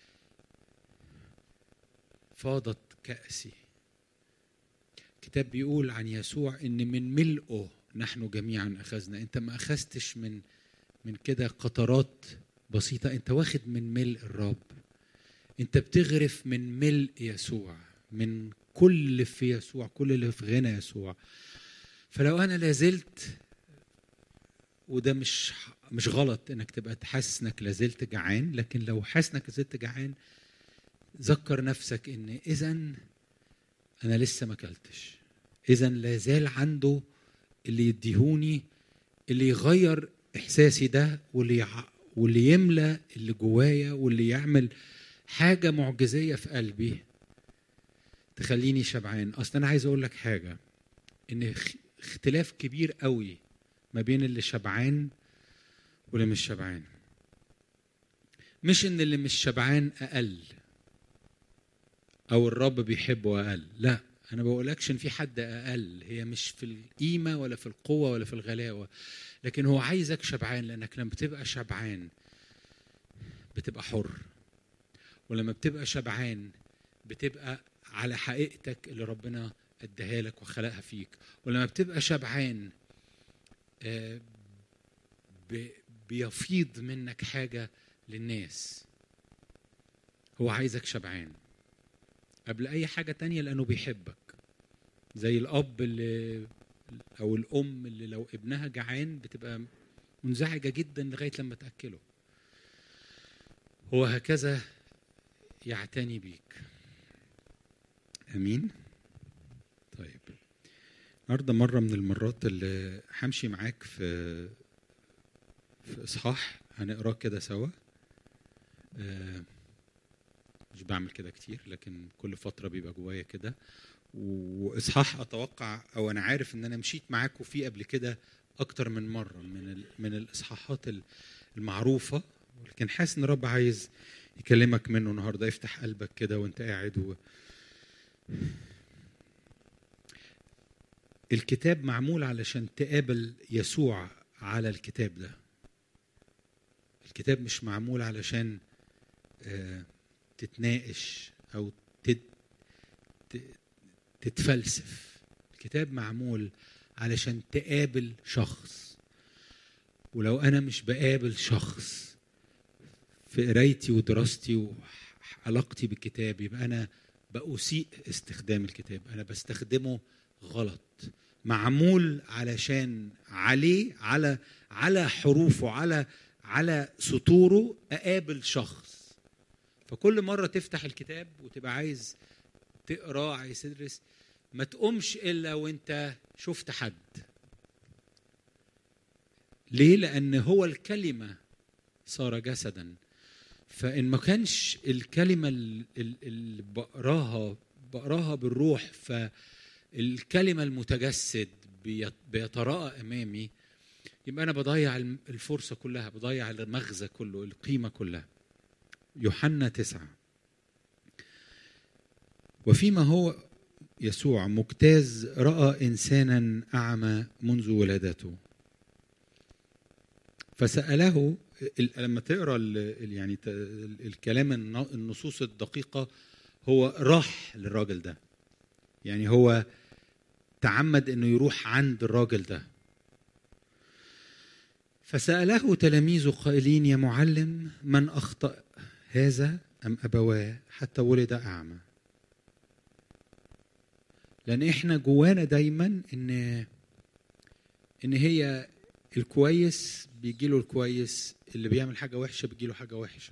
فاضت كأسي الكتاب بيقول عن يسوع ان من ملئه نحن جميعا اخذنا انت ما اخذتش من من كده قطرات بسيطه انت واخد من ملء الرب انت بتغرف من ملء يسوع من كل اللي في يسوع كل اللي في غنى يسوع فلو انا لازلت وده مش مش غلط انك تبقى حاسس انك لازلت جعان لكن لو حاسس انك لازلت جعان ذكر نفسك ان اذا انا لسه ما اكلتش اذا لا زال عنده اللي يديهوني اللي يغير احساسي ده واللي يع... واللي يملى اللي جوايا واللي يعمل حاجه معجزيه في قلبي تخليني شبعان اصل انا عايز اقول لك حاجه ان اخ- اختلاف كبير قوي ما بين اللي شبعان واللي مش شبعان مش ان اللي مش شبعان اقل او الرب بيحبه اقل لا انا بقولكش ان في حد اقل هي مش في القيمه ولا في القوه ولا في الغلاوه لكن هو عايزك شبعان لانك لما بتبقى شبعان بتبقى حر ولما بتبقى شبعان بتبقى على حقيقتك اللي ربنا اداها لك وخلقها فيك ولما بتبقى شبعان آه، ب- بيفيض منك حاجه للناس هو عايزك شبعان قبل اي حاجه تانية لانه بيحبك زي الاب اللي او الام اللي لو ابنها جعان بتبقى منزعجه جدا لغايه لما تاكله هو هكذا يعتني بيك امين طيب النهارده مره من المرات اللي همشي معاك في في اصحاح هنقراه كده سوا آه، مش بعمل كده كتير لكن كل فتره بيبقى جوايا كده واصحاح اتوقع او انا عارف ان انا مشيت معاكم فيه قبل كده اكتر من مره من ال- من الاصحاحات ال- المعروفه لكن حاسس ان الرب عايز يكلمك منه النهارده افتح قلبك كده وانت قاعد و... الكتاب معمول علشان تقابل يسوع على الكتاب ده الكتاب مش معمول علشان آه، تتناقش او تت... ت- تتفلسف الكتاب معمول علشان تقابل شخص ولو انا مش بقابل شخص في قرايتي ودراستي وعلاقتي بالكتاب يبقى انا بأسيء استخدام الكتاب انا بستخدمه غلط معمول علشان عليه على على حروفه على على سطوره اقابل شخص فكل مره تفتح الكتاب وتبقى عايز تقراه عايز تدرس ما تقومش الا وانت شفت حد ليه لان هو الكلمه صار جسدا فان ما كانش الكلمه ال- ال- اللي بقراها بقراها بالروح فالكلمه المتجسد بيت- بيتراءى امامي يبقى انا بضيع الم- الفرصه كلها بضيع المغزى كله القيمه كلها يوحنا تسعة وفيما هو يسوع مجتاز راى انسانا اعمى منذ ولادته فساله ال- لما تقرا ال- ال- يعني ت- ال- الكلام الن- النصوص الدقيقه هو راح للراجل ده يعني هو تعمد انه يروح عند الراجل ده فساله تلاميذه قائلين يا معلم من اخطا هذا ام ابواه حتى ولد اعمى لان احنا جوانا دايما ان ان هي الكويس بيجي له الكويس اللي بيعمل حاجه وحشه بيجي له حاجه وحشه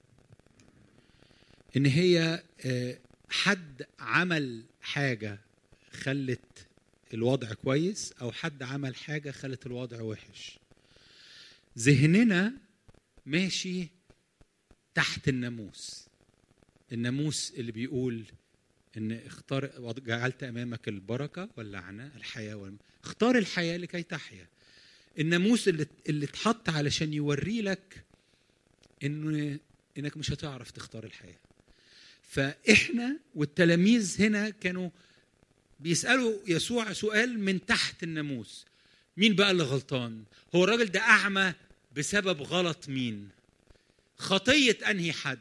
ان هي آه، حد عمل حاجه خلت الوضع كويس او حد عمل حاجه خلت الوضع وحش ذهننا ماشي تحت الناموس الناموس اللي بيقول ان اختار جعلت امامك البركه واللعنه الحياه والم... اختار الحياه لكي تحيا الناموس اللي اللي اتحط علشان يوري لك انه انك مش هتعرف تختار الحياه فاحنا والتلاميذ هنا كانوا بيسالوا يسوع سؤال من تحت الناموس مين بقى اللي غلطان هو الراجل ده اعمى بسبب غلط مين خطيه انهي حد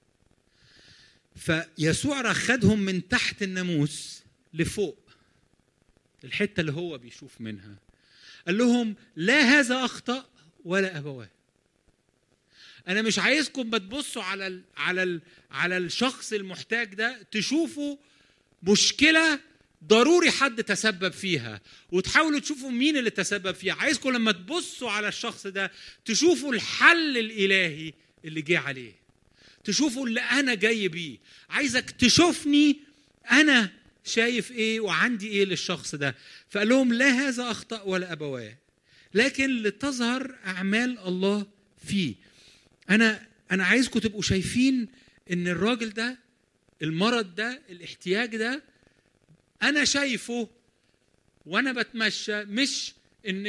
فيسوع راح خدهم من تحت الناموس لفوق الحته اللي هو بيشوف منها قال لهم لا هذا اخطا ولا ابواه انا مش عايزكم ما تبصوا على ال على ال على الشخص المحتاج ده تشوفوا مشكله ضروري حد تسبب فيها وتحاولوا تشوفوا مين اللي تسبب فيها عايزكم لما تبصوا على الشخص ده تشوفوا الحل الالهي اللي جه عليه تشوفوا اللي انا جاي بيه عايزك تشوفني انا شايف ايه وعندي ايه للشخص ده فقال لهم لا هذا اخطا ولا ابواه لكن لتظهر اعمال الله فيه انا انا عايزكم تبقوا شايفين ان الراجل ده المرض ده الاحتياج ده انا شايفه وانا بتمشى مش ان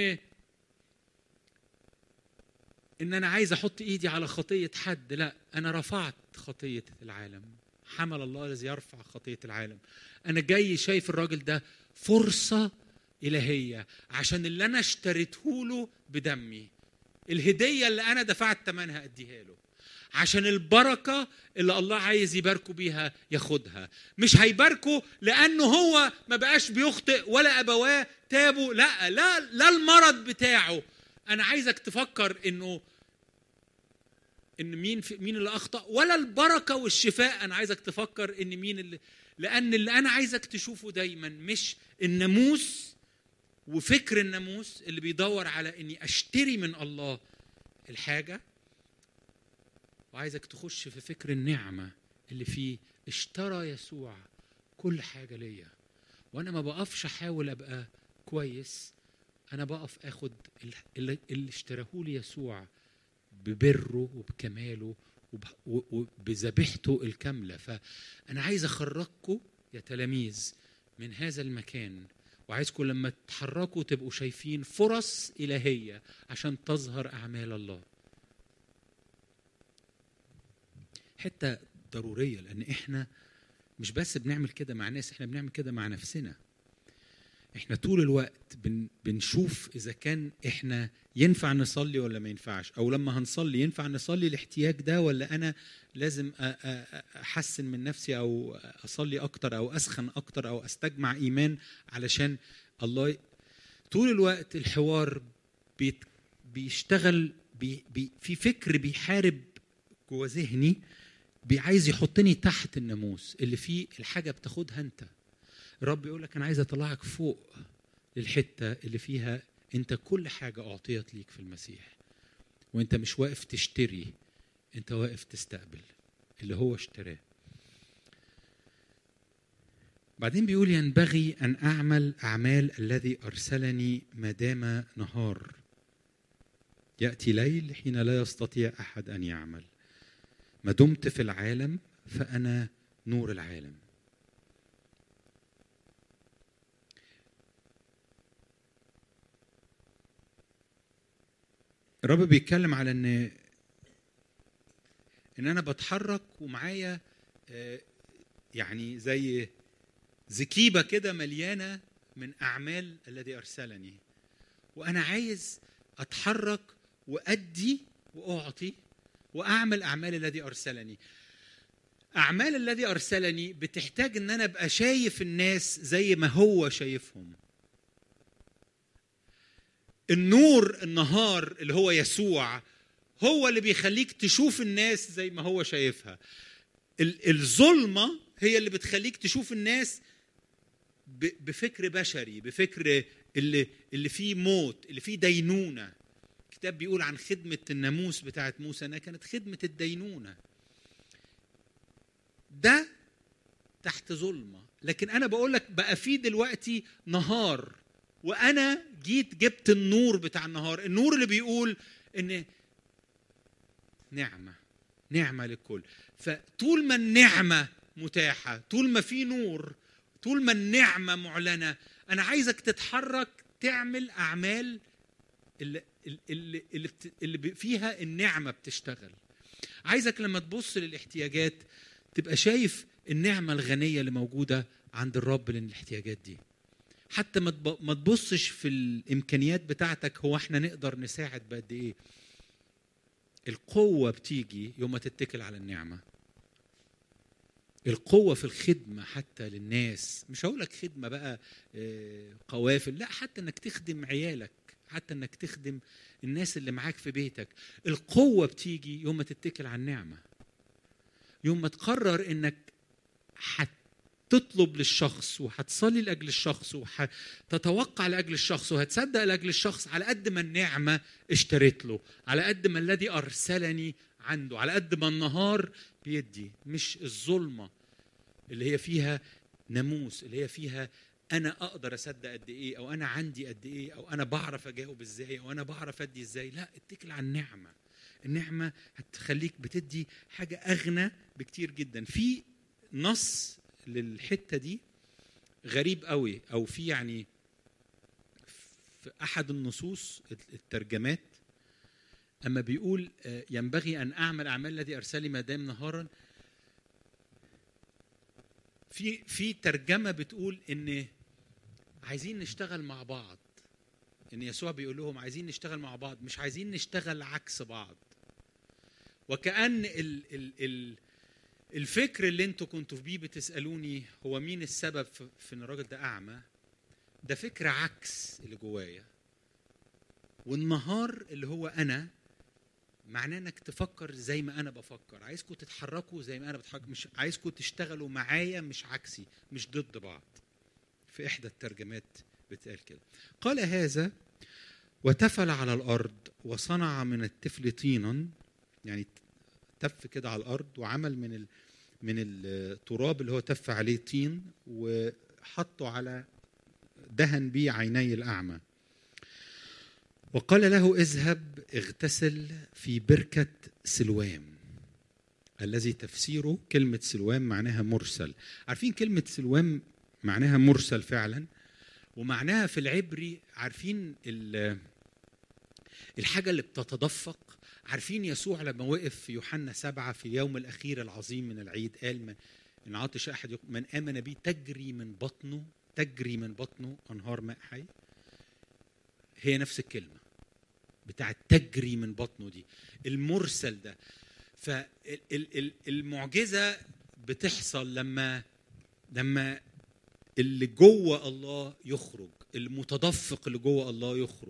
ان انا عايز احط ايدي على خطيه حد لا انا رفعت خطيه العالم حمل الله الذي يرفع خطيه العالم انا جاي شايف الراجل ده فرصه الهيه عشان اللي انا اشتريته له بدمي الهديه اللي انا دفعت ثمنها اديها له عشان البركه اللي الله عايز يباركوا بيها ياخدها مش هيباركوا لانه هو ما بقاش بيخطئ ولا ابواه تابوا لا لا لا المرض بتاعه انا عايزك تفكر انه ان مين في مين اللي اخطا ولا البركه والشفاء انا عايزك تفكر ان مين اللي لان اللي انا عايزك تشوفه دايما مش الناموس وفكر الناموس اللي بيدور على اني اشتري من الله الحاجه وعايزك تخش في فكر النعمه اللي فيه اشترى يسوع كل حاجه ليا وانا ما بقفش احاول ابقى كويس انا بقف اخد اللي, اللي اشتراه لي يسوع ببره وبكماله وب- و- وبذبيحته الكامله فانا عايز اخرجكم يا تلاميذ من هذا المكان وعايزكم لما تتحركوا تبقوا شايفين فرص الهيه عشان تظهر اعمال الله حته ضروريه لان احنا مش بس بنعمل كده مع ناس احنا بنعمل كده مع نفسنا احنا طول الوقت بن بنشوف اذا كان احنا ينفع نصلي ولا ما ينفعش او لما هنصلي ينفع نصلي الاحتياج ده ولا انا لازم أ- أ- أ- احسن من نفسي او اصلي اكتر او اسخن اكتر او استجمع ايمان علشان الله ي- طول الوقت الحوار بيت بيشتغل بي بي في فكر بيحارب جوه ذهني بي- عايز يحطني تحت الناموس اللي فيه الحاجه بتاخدها انت الرب يقول لك انا عايز اطلعك فوق للحته اللي فيها انت كل حاجه اعطيت ليك في المسيح وانت مش واقف تشتري انت واقف تستقبل اللي هو اشتراه بعدين بيقول ينبغي ان اعمل اعمال الذي ارسلني ما دام نهار ياتي ليل حين لا يستطيع احد ان يعمل ما دمت في العالم فانا نور العالم الرب بيتكلم على ان ان انا بتحرك ومعايا آه، يعني زي زكيبه كده مليانه من اعمال الذي ارسلني وانا عايز اتحرك وادي واعطي واعمل اعمال الذي ارسلني اعمال الذي ارسلني بتحتاج ان انا ابقى شايف الناس زي ما هو شايفهم النور النهار اللي هو يسوع هو اللي بيخليك تشوف الناس زي ما هو شايفها ال- الظلمه هي اللي بتخليك تشوف الناس ب- بفكر بشري بفكر اللي اللي فيه موت اللي فيه دينونه الكتاب بيقول عن خدمه الناموس بتاعت موسى انها كانت خدمه الدينونه ده تحت ظلمه لكن انا بقول لك بقى في دلوقتي نهار وانا جيت جبت النور بتاع النهار النور اللي بيقول ان نعمه نعمه للكل فطول ما النعمه متاحه طول ما في نور طول ما النعمه معلنه انا عايزك تتحرك تعمل اعمال اللي اللي اللي, بت- اللي ب- فيها النعمه بتشتغل عايزك لما تبص للاحتياجات تبقى شايف النعمه الغنيه اللي موجوده عند الرب للاحتياجات دي حتى ما تب- ما تبصش في الامكانيات بتاعتك هو احنا نقدر نساعد بقد ايه القوه بتيجي يوم ما تتكل على النعمه القوه في الخدمه حتى للناس مش هقول لك خدمه بقى آه، قوافل لا حتى انك تخدم عيالك حتى انك تخدم الناس اللي معاك في بيتك القوه بتيجي يوم ما تتكل على النعمه يوم ما تقرر انك هتطلب للشخص وهتصلي لاجل الشخص وهتتوقع لاجل الشخص وهتصدق لاجل الشخص على قد ما النعمه اشتريت له على قد ما الذي ارسلني عنده على قد ما النهار بيدي مش الظلمه اللي هي فيها ناموس اللي هي فيها انا اقدر اصدق قد ايه او انا عندي قد ايه او انا بعرف اجاوب ازاي او انا بعرف ادي ازاي لا اتكل على النعمه النعمه هتخليك بتدي حاجه اغنى بكتير جدا في نص للحته دي غريب قوي او في يعني في احد النصوص الترجمات اما بيقول آه، ينبغي ان اعمل اعمال الذي ارسلني ما دام نهارا في في ترجمه بتقول ان عايزين نشتغل مع بعض ان يسوع بيقول لهم عايزين نشتغل مع بعض مش عايزين نشتغل عكس بعض وكأن ال ال ال الفكر اللي انتوا كنتوا بيه بتسألوني هو مين السبب في في ان الراجل ده أعمى ده فكر عكس اللي جوايا والنهار اللي هو أنا معناه انك تفكر زي ما انا بفكر عايزكم تتحركوا زي ما انا بتحرك مش عايزكم تشتغلوا معايا مش عكسي مش ضد بعض في احدى الترجمات بتقال كده قال هذا وتفل على الارض وصنع من التفل طينا يعني تف كده على الارض وعمل من ال من التراب اللي هو تف عليه طين وحطه على دهن بيه عيني الاعمى وقال له اذهب اغتسل في بركه سلوام الذي تفسيره كلمه سلوام معناها مرسل عارفين كلمه سلوام معناها مرسل فعلا ومعناها في العبري عارفين ال- الحاجة اللي بتتدفق عارفين يسوع لما وقف في يوحنا سبعة في اليوم الأخير العظيم من العيد قال من إن عطش أحد يق- من آمن بي تجري من بطنه تجري من بطنه أنهار ماء حي هي نفس الكلمة بتاعت تجري من بطنه دي المرسل ده فالمعجزة بتحصل لما لما اللي جوه الله يخرج المتدفق اللي جوه الله يخرج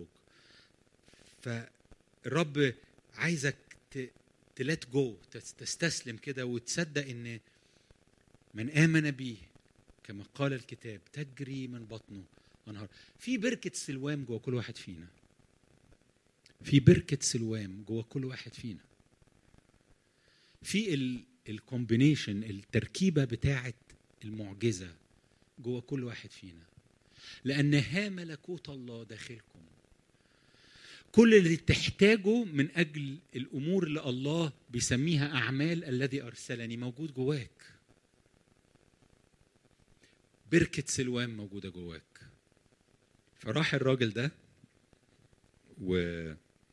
فالرب عايزك ت- تلات جو تس- تستسلم كده وتصدق ان من امن به كما قال الكتاب تجري من بطنه انهار في بركه سلوام جوه كل واحد فينا في بركه سلوام جوه كل واحد فينا في الكومبينيشن التركيبه بتاعه المعجزه جوه كل واحد فينا لان ها ملكوت الله داخلكم كل اللي تحتاجه من اجل الامور اللي الله بيسميها اعمال الذي ارسلني موجود جواك بركه سلوان موجوده جواك فراح الراجل ده و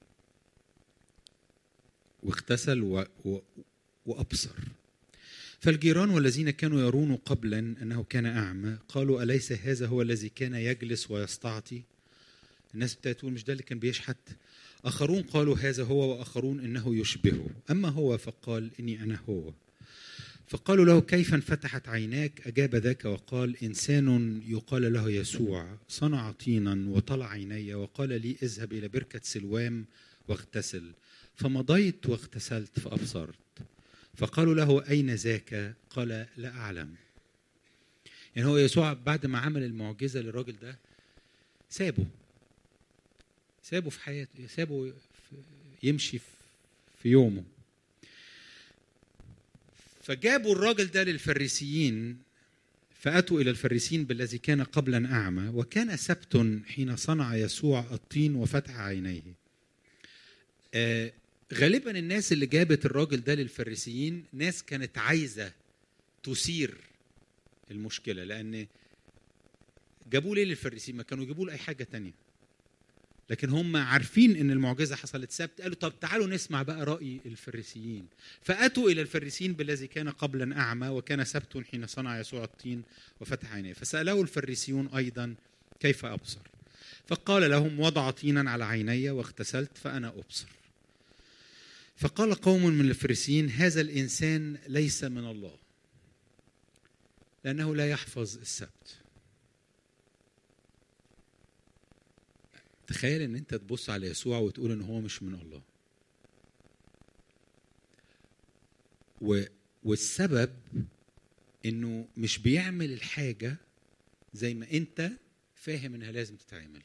واغتسل و... و... وابصر فالجيران والذين كانوا يرون قبلا انه كان اعمى قالوا اليس هذا هو الذي كان يجلس ويستعطي الناس ابتدت تقول مش ده اللي كان بيشحت اخرون قالوا هذا هو واخرون انه يشبهه اما هو فقال اني انا هو فقالوا له كيف انفتحت عيناك اجاب ذاك وقال انسان يقال له يسوع صنع طينا وطلع عيني وقال لي اذهب الى بركه سلوام واغتسل فمضيت واغتسلت فابصرت فقالوا له اين ذاك قال لا اعلم يعني هو يسوع بعد ما عمل المعجزه للراجل ده سابه سابه في حياته سابه في- يمشي في- في يومه فجابوا الراجل ده للفريسيين فأتوا إلى الفريسيين بالذي كان قبلا أعمى وكان سبت حين صنع يسوع الطين وفتح عينيه آه غالبا الناس اللي جابت الراجل ده للفريسيين ناس كانت عايزة تثير المشكلة لأن جابوه ليه للفريسيين ما كانوا يجيبوا له أي حاجة تانية لكن هم عارفين ان المعجزه حصلت سبت قالوا طب تعالوا نسمع بقى راي الفريسيين فاتوا الى الفريسيين بالذي كان قبلا اعمى وكان سبت حين صنع يسوع الطين وفتح عينيه فساله الفريسيون ايضا كيف ابصر فقال لهم وضع طينا على عيني واغتسلت فانا ابصر فقال قوم من الفريسيين هذا الانسان ليس من الله لانه لا يحفظ السبت تخيل ان انت تبص على يسوع وتقول ان هو مش من الله و والسبب انه مش بيعمل الحاجه زي ما انت فاهم انها لازم تتعمل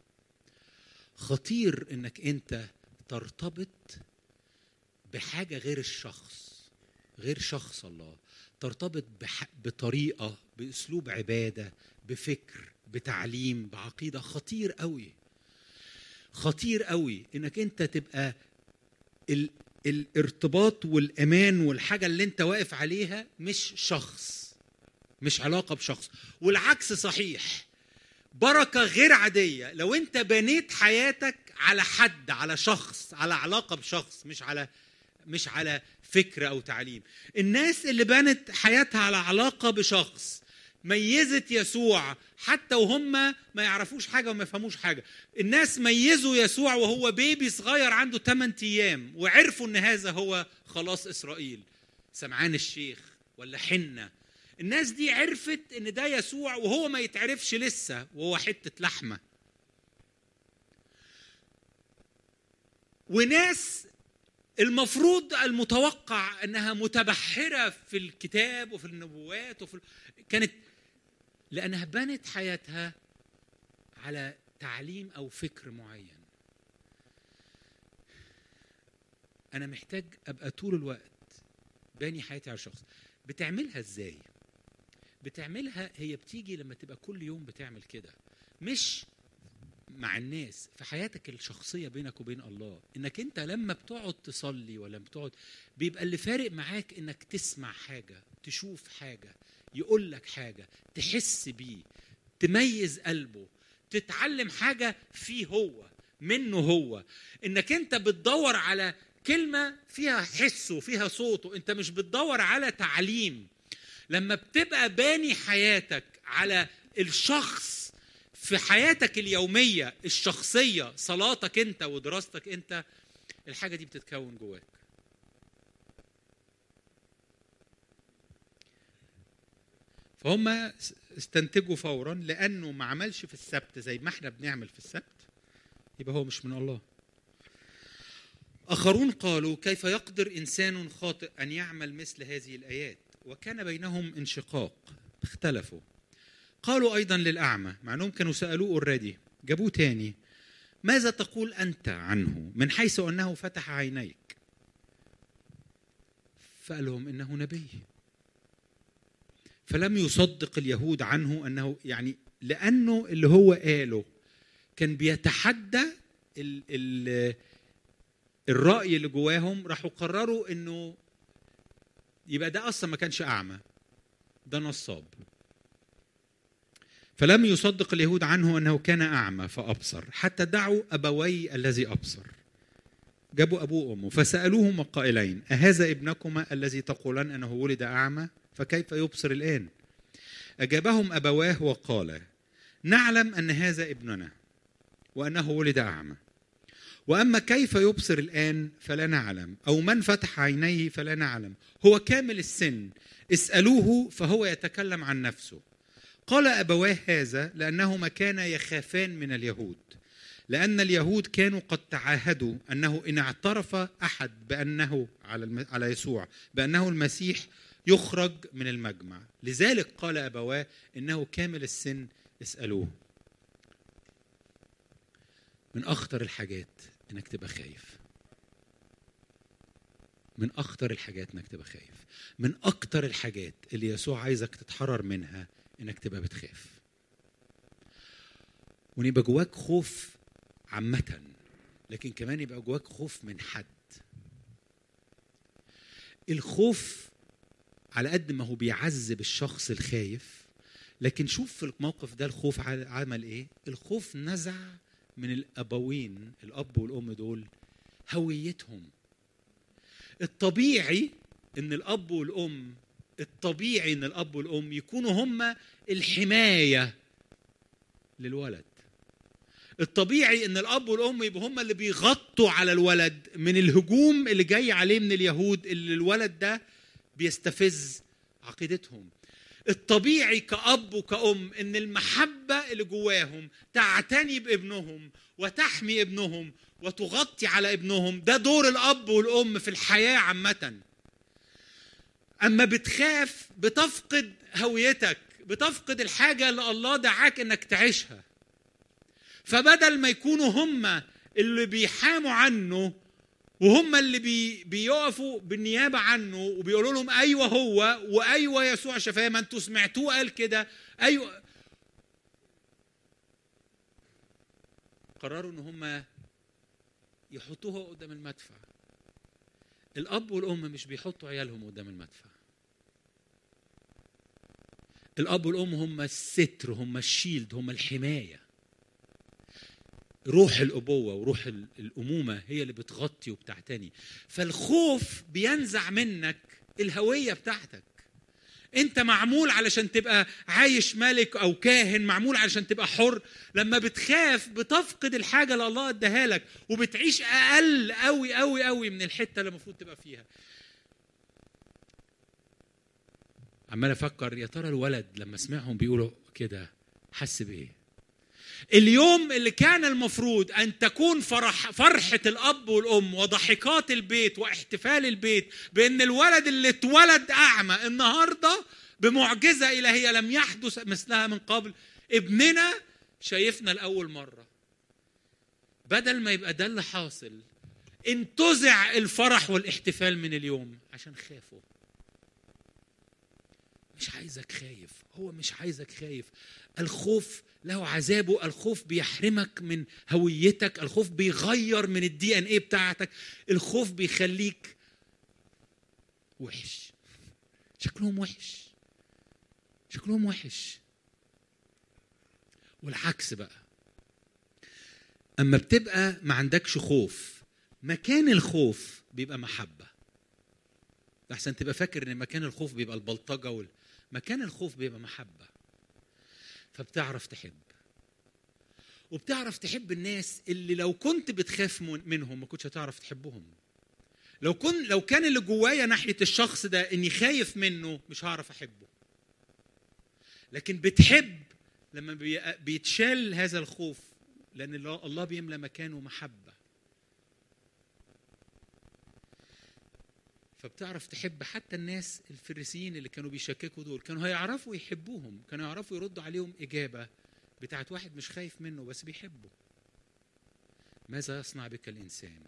خطير انك انت ترتبط بحاجه غير الشخص غير شخص الله ترتبط بح... بطريقه باسلوب عباده بفكر بتعليم بعقيده خطير قوي خطير قوي انك انت تبقى ال... الارتباط والامان والحاجه اللي انت واقف عليها مش شخص مش علاقه بشخص والعكس صحيح بركه غير عاديه لو انت بنيت حياتك على حد على شخص على علاقه بشخص مش على مش على فكر او تعليم الناس اللي بنت حياتها على علاقه بشخص ميزت يسوع حتى وهم ما يعرفوش حاجه وما يفهموش حاجه الناس ميزوا يسوع وهو بيبي صغير عنده 8 ايام وعرفوا ان هذا هو خلاص اسرائيل سمعان الشيخ ولا حنه الناس دي عرفت ان ده يسوع وهو ما يتعرفش لسه وهو حته لحمه وناس المفروض المتوقع انها متبحره في الكتاب وفي النبوات وفي كانت لانها بنت حياتها على تعليم او فكر معين انا محتاج ابقى طول الوقت باني حياتي على شخص بتعملها ازاي بتعملها هي بتيجي لما تبقى كل يوم بتعمل كده مش مع الناس في حياتك الشخصية بينك وبين الله انك انت لما بتقعد تصلي ولا بتقعد بيبقى اللي فارق معاك انك تسمع حاجة تشوف حاجة يقول لك حاجة تحس بيه تميز قلبه تتعلم حاجة فيه هو منه هو انك انت بتدور على كلمة فيها حسه فيها صوته انت مش بتدور على تعليم لما بتبقى باني حياتك على الشخص في حياتك اليومية الشخصية صلاتك انت ودراستك انت الحاجة دي بتتكون جواك فهم استنتجوا فورا لانه ما عملش في السبت زي ما احنا بنعمل في السبت يبقى هو مش من الله اخرون قالوا كيف يقدر انسان خاطئ ان يعمل مثل هذه الايات وكان بينهم انشقاق اختلفوا قالوا ايضا للاعمى مع انهم كانوا سالوه اوريدي جابوه تاني ماذا تقول انت عنه من حيث انه فتح عينيك فقال لهم انه نبي فلم يصدق اليهود عنه انه يعني لانه اللي هو قاله كان بيتحدى ال ال الراي اللي جواهم راحوا قرروا انه يبقى ده اصلا ما كانش اعمى ده نصاب فلم يصدق اليهود عنه انه كان اعمى فابصر حتى دعوا ابوي الذي ابصر جابوا ابوه وامه فسالوهما قائلين اهذا ابنكما الذي تقولان انه ولد اعمى فكيف يبصر الان اجابهم ابواه وقال نعلم ان هذا ابننا وانه ولد اعمى واما كيف يبصر الان فلا نعلم او من فتح عينيه فلا نعلم هو كامل السن اسالوه فهو يتكلم عن نفسه قال ابواه هذا لانهما كانا يخافان من اليهود لان اليهود كانوا قد تعاهدوا انه ان اعترف احد بانه على الم... على يسوع بانه المسيح يخرج من المجمع لذلك قال ابواه انه كامل السن اسالوه من اخطر الحاجات انك تبقى خايف من اخطر الحاجات انك تبقى خايف من اكتر الحاجات اللي يسوع عايزك تتحرر منها انك تبقى بتخاف وان يبقى جواك خوف عامة لكن كمان يبقى جواك خوف من حد الخوف على قد ما هو بيعذب الشخص الخايف لكن شوف في الموقف ده الخوف عمل ايه الخوف نزع من الابوين الاب والام دول هويتهم الطبيعي ان الاب والام الطبيعي ان الاب والام يكونوا هم الحمايه للولد الطبيعي ان الاب والام يبقوا هم اللي بيغطوا على الولد من الهجوم اللي جاي عليه من اليهود اللي الولد ده بيستفز عقيدتهم الطبيعي كأب وكأم إن المحبة اللي جواهم تعتني بابنهم وتحمي ابنهم وتغطي على ابنهم ده دور الأب والأم في الحياة عامة أما بتخاف بتفقد هويتك بتفقد الحاجة اللي الله دعاك إنك تعيشها فبدل ما يكونوا هم اللي بيحاموا عنه وهم اللي بي بيقفوا بالنيابه عنه وبيقولوا لهم ايوه هو وايوه يسوع شفاه ما انتوا سمعتوه قال كده ايوه قرروا ان هم يحطوها قدام المدفع الاب والام مش بيحطوا عيالهم قدام المدفع الاب والام هم الستر هم الشيلد هم الحمايه روح الابوه وروح ال- الامومه هي اللي بتغطي وبتعتني فالخوف بينزع منك الهويه بتاعتك انت معمول علشان تبقى عايش ملك او كاهن معمول علشان تبقى حر لما بتخاف بتفقد الحاجه اللي الله اداها لك وبتعيش اقل قوي قوي قوي من الحته اللي المفروض تبقى فيها عمال افكر يا ترى الولد لما سمعهم بيقولوا كده حس بايه اليوم اللي كان المفروض ان تكون فرح فرحه الاب والام وضحكات البيت واحتفال البيت بان الولد اللي اتولد اعمى النهارده بمعجزه الهيه لم يحدث مثلها من قبل ابننا شايفنا لاول مره بدل ما يبقى ده اللي حاصل انتزع الفرح والاحتفال من اليوم عشان خافوا مش عايزك خايف هو مش عايزك خايف الخوف له عذابه الخوف بيحرمك من هويتك الخوف بيغير من الدي ان ايه بتاعتك الخوف بيخليك وحش شكلهم وحش شكلهم وحش والعكس بقى اما بتبقى ما عندكش خوف مكان الخوف بيبقى محبه احسن تبقى فاكر ان مكان الخوف بيبقى البلطجه وال... مكان الخوف بيبقى محبه فبتعرف تحب وبتعرف تحب الناس اللي لو كنت بتخاف من- منهم ما كنتش هتعرف تحبهم لو كن لو كان اللي جوايا ناحيه الشخص ده اني خايف منه مش هعرف احبه لكن بتحب لما بي- بيتشال هذا الخوف لان الله الله بيملى مكانه محبه فبتعرف تحب حتى الناس الفريسيين اللي كانوا بيشككوا دول كانوا هيعرفوا يحبوهم كانوا يعرفوا يردوا عليهم إجابة بتاعت واحد مش خايف منه بس بيحبه ماذا يصنع بك الإنسان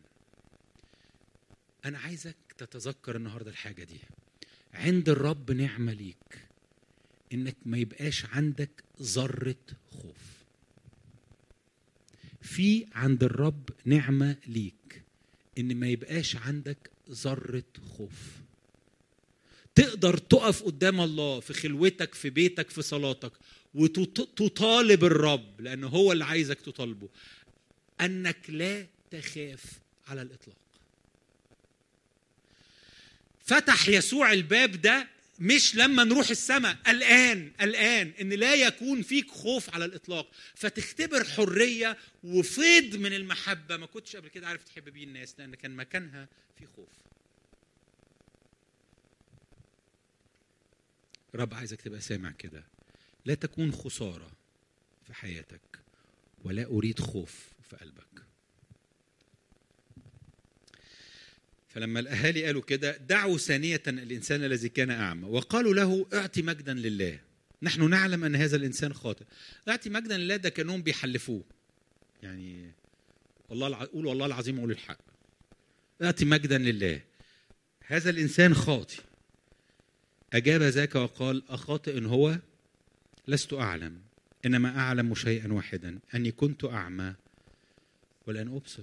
أنا عايزك تتذكر النهاردة الحاجة دي عند الرب نعمة ليك إنك ما يبقاش عندك ذرة خوف في عند الرب نعمة ليك ان ما يبقاش عندك ذره خوف تقدر تقف قدام الله في خلوتك في بيتك في صلاتك وتطالب الرب لان هو اللي عايزك تطالبه انك لا تخاف على الاطلاق فتح يسوع الباب ده مش لما نروح السماء الان الان ان لا يكون فيك خوف على الاطلاق فتختبر حريه وفيض من المحبه ما كنتش قبل كده عارف تحب بيه الناس لان كان مكانها في خوف رب عايزك تبقى سامع كده لا تكون خساره في حياتك ولا اريد خوف في قلبك فلما الاهالي قالوا كده دعوا ثانيه الانسان الذي كان اعمى وقالوا له اعطي مجدا لله نحن نعلم ان هذا الانسان خاطئ اعطي مجدا لله ده كانهم بيحلفوه يعني والله الع... قول والله العظيم قول الحق اعطي مجدا لله هذا الانسان خاطئ اجاب ذاك وقال اخاطئ هو لست اعلم انما اعلم شيئا واحدا اني كنت اعمى والان ابصر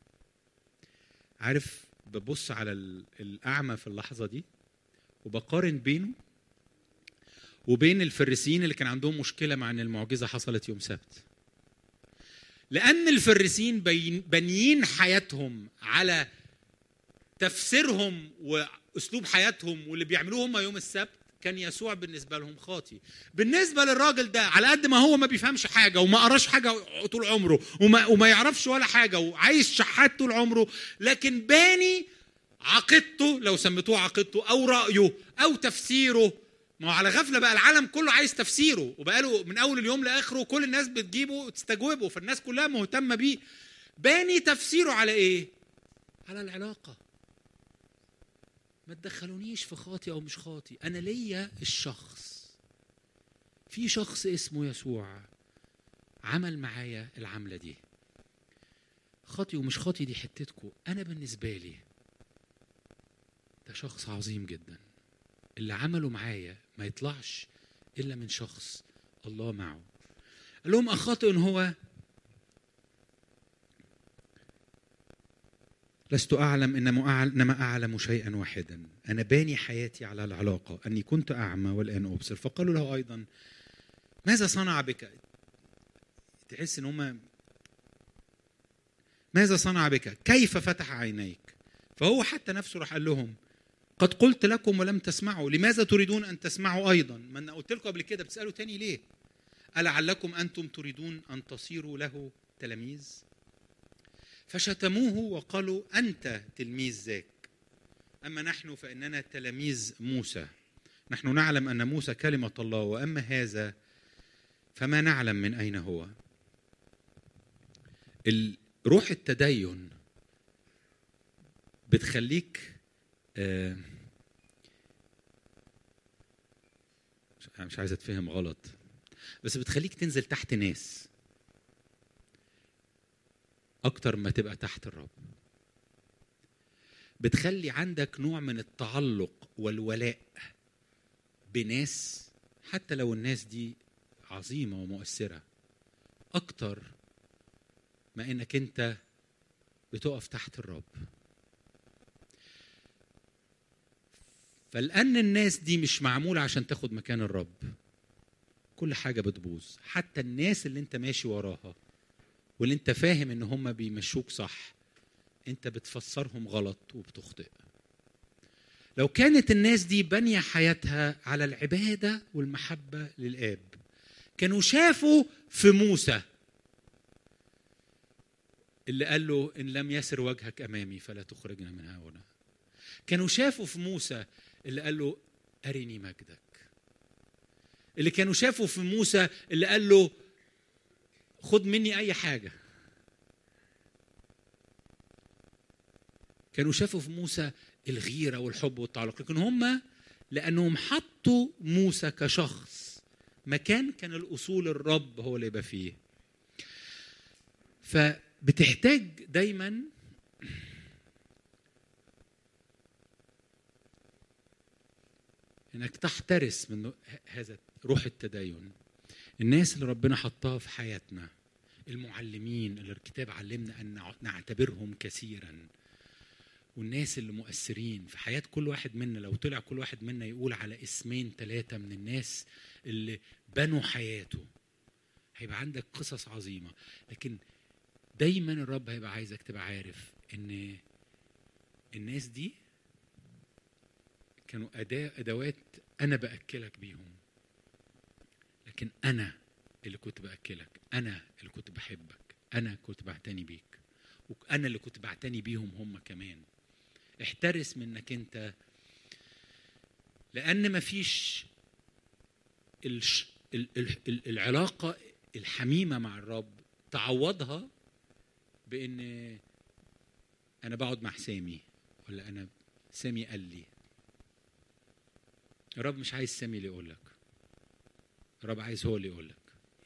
عارف ببص على ال- الاعمى في اللحظه دي وبقارن بينه وبين الفريسيين اللي كان عندهم مشكله مع ان المعجزه حصلت يوم سبت لان الفريسيين بين- بانيين حياتهم على تفسيرهم واسلوب حياتهم واللي بيعملوه هم يوم السبت كان يسوع بالنسبه لهم خاطي بالنسبه للراجل ده على قد ما هو ما بيفهمش حاجه وما قراش حاجه طول عمره وما, وما يعرفش ولا حاجه وعايش شحات طول عمره لكن باني عقيدته لو سميتوه عقيدته او رايه او تفسيره ما هو على غفله بقى العالم كله عايز تفسيره وبقاله من اول اليوم لاخره كل الناس بتجيبه وتستجوبه فالناس كلها مهتمه بيه باني تفسيره على ايه على العلاقه ما تدخلونيش في خاطي او مش خاطي انا ليا الشخص في شخص اسمه يسوع عمل معايا العمله دي خاطي ومش خاطي دي حتتكم انا بالنسبه لي ده شخص عظيم جدا اللي عمله معايا ما يطلعش الا من شخص الله معه قال لهم اخاطئ هو لست اعلم انما انما اعلم شيئا واحدا انا باني حياتي على العلاقه اني كنت اعمى والان ابصر فقالوا له ايضا ماذا صنع بك تحس ان هم ماذا صنع بك كيف فتح عينيك فهو حتى نفسه راح قال لهم قد قلت لكم ولم تسمعوا لماذا تريدون ان تسمعوا ايضا ما انا قلت لكم قبل كده بتسالوا تاني ليه ألعلكم أنتم تريدون أن تصيروا له تلاميذ فشتموه وقالوا أنت تلميذ ذاك أما نحن فإننا تلاميذ موسى نحن نعلم أن موسى كلمة الله وأما هذا فما نعلم من أين هو ال- روح التدين بتخليك آه، مش- أنا مش عايز اتفهم غلط بس بتخليك تنزل تحت ناس اكتر ما تبقى تحت الرب بتخلي عندك نوع من التعلق والولاء بناس حتى لو الناس دي عظيمه ومؤثره اكتر ما انك انت بتقف تحت الرب فلان الناس دي مش معموله عشان تاخد مكان الرب كل حاجه بتبوظ حتى الناس اللي انت ماشي وراها واللي انت فاهم ان هم بيمشوك صح انت بتفسرهم غلط وبتخطئ لو كانت الناس دي بانيه حياتها على العباده والمحبه للاب كانوا شافوا في موسى اللي قال له ان لم يسر وجهك امامي فلا تخرجنا من هنا كانوا شافوا في موسى اللي قال له ارني مجدك اللي كانوا شافوا في موسى اللي قال له خد مني اي حاجه كانوا شافوا في موسى الغيره والحب والتعلق لكن هم لانهم حطوا موسى كشخص مكان كان الاصول الرب هو اللي يبقى فيه فبتحتاج دايما انك تحترس من هذا روح التدين الناس اللي ربنا حطها في حياتنا المعلمين اللي الكتاب علمنا ان نعتبرهم كثيرا والناس اللي مؤثرين في حياة كل واحد منا لو طلع كل واحد منا يقول على اسمين ثلاثة من الناس اللي بنوا حياته هيبقى عندك قصص عظيمة لكن دايما الرب هيبقى عايزك تبقى عارف ان الناس دي كانوا أداة أدوات أنا بأكلك بيهم لكن أنا اللي كنت بأكلك أنا اللي كنت بحبك أنا كنت بعتني بيك وأنا اللي كنت بعتني بيهم هم كمان احترس من انك انت لان مفيش الش... ال... ال... ال... العلاقه الحميمه مع الرب تعوضها بان انا بقعد مع سامي ولا انا سامي قال لي الرب مش عايز سامي اللي يقول لك الرب عايز هو اللي يقول لك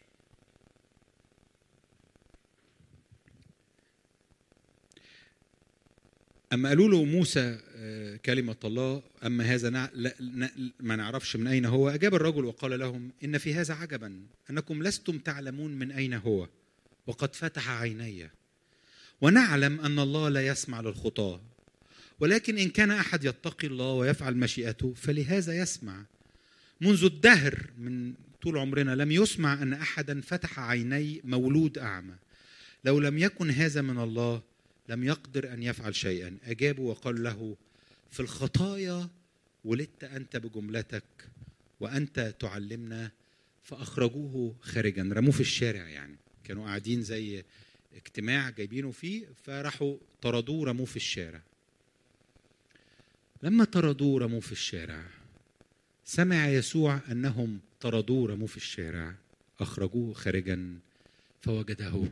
أما قالوا له موسى آه، كلمة الله أما هذا نع... لا... ن- ما نعرفش من أين هو أجاب الرجل وقال لهم إن في هذا عجبا أنكم لستم تعلمون من أين هو وقد فتح عيني ونعلم أن الله لا يسمع للخطاة ولكن إن كان أحد يتقي الله ويفعل مشيئته فلهذا يسمع منذ الدهر من طول عمرنا لم يسمع أن أحدا فتح عيني مولود أعمى لو لم يكن هذا من الله لم يقدر ان يفعل شيئا اجابوا وقالوا له في الخطايا ولدت انت بجملتك وانت تعلمنا فاخرجوه خارجا رموه في الشارع يعني كانوا قاعدين زي اجتماع جايبينه فيه فراحوا طردوه رموه في الشارع لما طردوه رموه في الشارع سمع يسوع انهم طردوه رموه في الشارع اخرجوه خارجا فوجده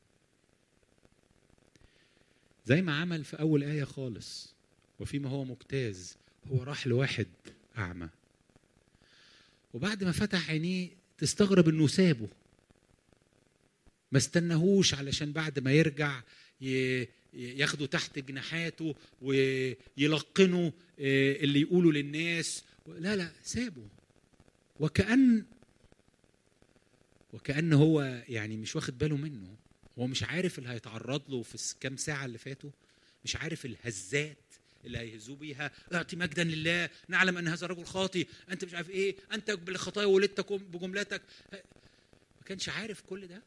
زي ما عمل في اول ايه خالص وفيما هو مجتاز هو راح لواحد اعمى وبعد ما فتح عينيه تستغرب انه سابه ما استناهوش علشان بعد ما يرجع ي- ياخده تحت جناحاته ويلقنوا آه، اللي يقولوا للناس لا لا سابه وكأن وكأن هو يعني مش واخد باله منه هو مش عارف اللي هيتعرض له في الكام ساعة اللي فاتوا مش عارف الهزات اللي هيهزوه بيها اعطي مجدا لله نعلم ان هذا الرجل خاطي انت مش عارف ايه انت بالخطايا ولدتك بجملتك ما كانش عارف كل ده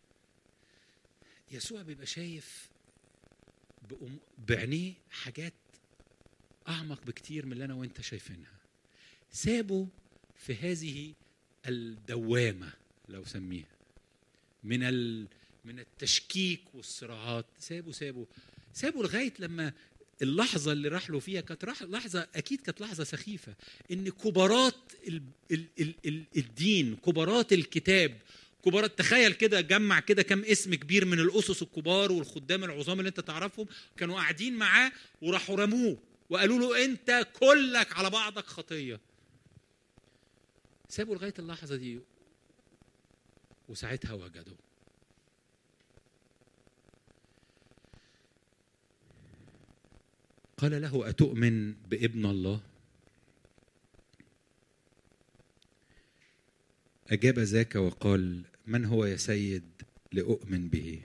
يسوع بيبقى شايف بأم- بعينيه حاجات اعمق بكتير من اللي انا وانت شايفينها سابه في هذه الدوامه لو سميها من ال من التشكيك والصراعات سابه سابه سابه لغايه لما اللحظه اللي راح له فيها كانت راح لحظه اكيد كانت لحظه سخيفه ان كبارات ال ال ال ال الدين كبارات الكتاب كبارات تخيل كده جمع كده كم اسم كبير من الاسس الكبار والخدام العظام اللي انت تعرفهم كانوا قاعدين معاه وراحوا رموه وقالوا له انت كلك على بعضك خطيه سابوا لغايه اللحظه دي وساعتها وجدوا قال له أتؤمن بابن الله أجاب ذاك وقال من هو يا سيد لأؤمن به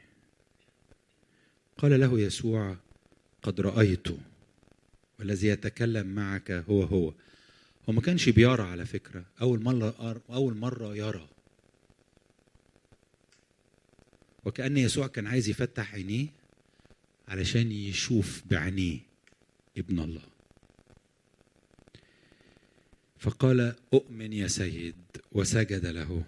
قال له يسوع قد رأيته والذي يتكلم معك هو هو هو ما كانش بيرى على فكرة أول مرة أول مرة يرى وكأن يسوع كان عايز يفتح عينيه علشان يشوف بعينيه ابن الله فقال اؤمن يا سيد وسجد له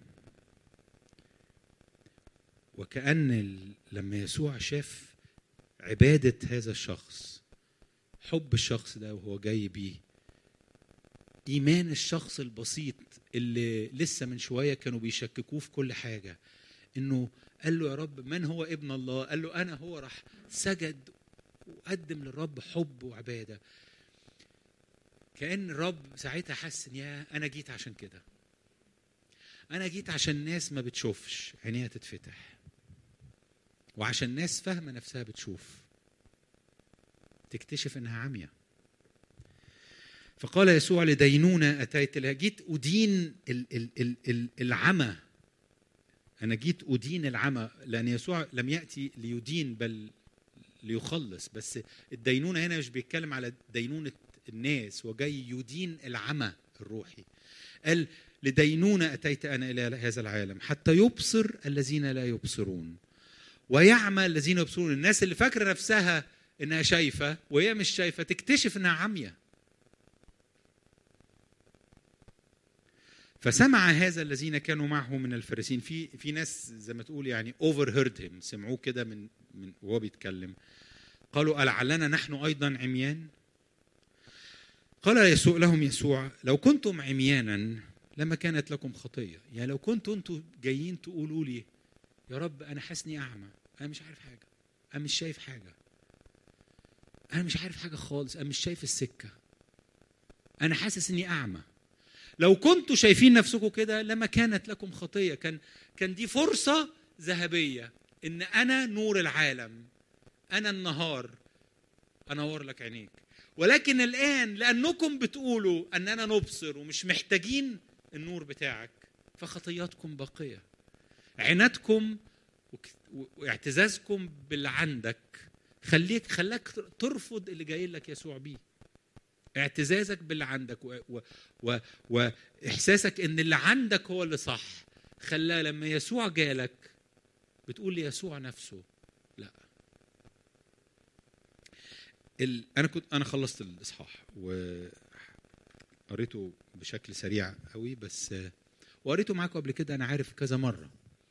وكأن ال- لما يسوع شاف عبادة هذا الشخص حب الشخص ده وهو جاي بيه إيمان الشخص البسيط اللي لسه من شوية كانوا بيشككوه في كل حاجة إنه قال له يا رب من هو ابن الله قال له أنا هو راح سجد وقدم للرب حب وعبادة كأن الرب ساعتها حس إن يا أنا جيت عشان كده أنا جيت عشان الناس ما بتشوفش عينيها تتفتح وعشان الناس فاهمة نفسها بتشوف تكتشف إنها عمية فقال يسوع لدينونة أتيت لها جيت أدين ال- ال- ال- ال- العمى أنا جيت أدين العمى لأن يسوع لم يأتي ليدين بل ليخلص بس الدينونة هنا مش بيتكلم على دينونة الناس وجاي يدين العمى الروحي قال لدينونة أتيت أنا إلى هذا العالم حتى يبصر الذين لا يبصرون ويعمى الذين يبصرون الناس اللي فاكرة نفسها إنها شايفة وهي مش شايفة تكتشف إنها عمية فسمع هذا الذين كانوا معه من الفارسين في في ناس زي ما تقول يعني اوفر هيرد هيم سمعوه كده من من وهو بيتكلم قالوا ألعلنا نحن ايضا عميان قال يسوع لهم يسوع لو كنتم عميانا لما كانت لكم خطيه يعني لو كنتوا انتوا جايين تقولوا لي يا رب انا حاسس اني اعمى انا مش عارف حاجه انا مش شايف حاجه انا مش عارف حاجه خالص انا مش شايف السكه انا حاسس اني اعمى لو كنتوا شايفين نفسكم كده لما كانت لكم خطيه كان كان دي فرصه ذهبيه ان انا نور العالم انا النهار انور لك عينيك ولكن الان لانكم بتقولوا اننا نبصر ومش محتاجين النور بتاعك فخطياتكم باقيه عنادكم وك- واعتزازكم باللي عندك خليك خلاك ترفض اللي جاي لك يسوع بيه اعتزازك باللي عندك و... و... و... واحساسك ان اللي عندك هو اللي صح خلاه لما يسوع جالك بتقول ليسوع نفسه لا ال... انا كنت انا خلصت الاصحاح و قريته بشكل سريع قوي بس آه، وقريته معاكم قبل كده انا عارف كذا مره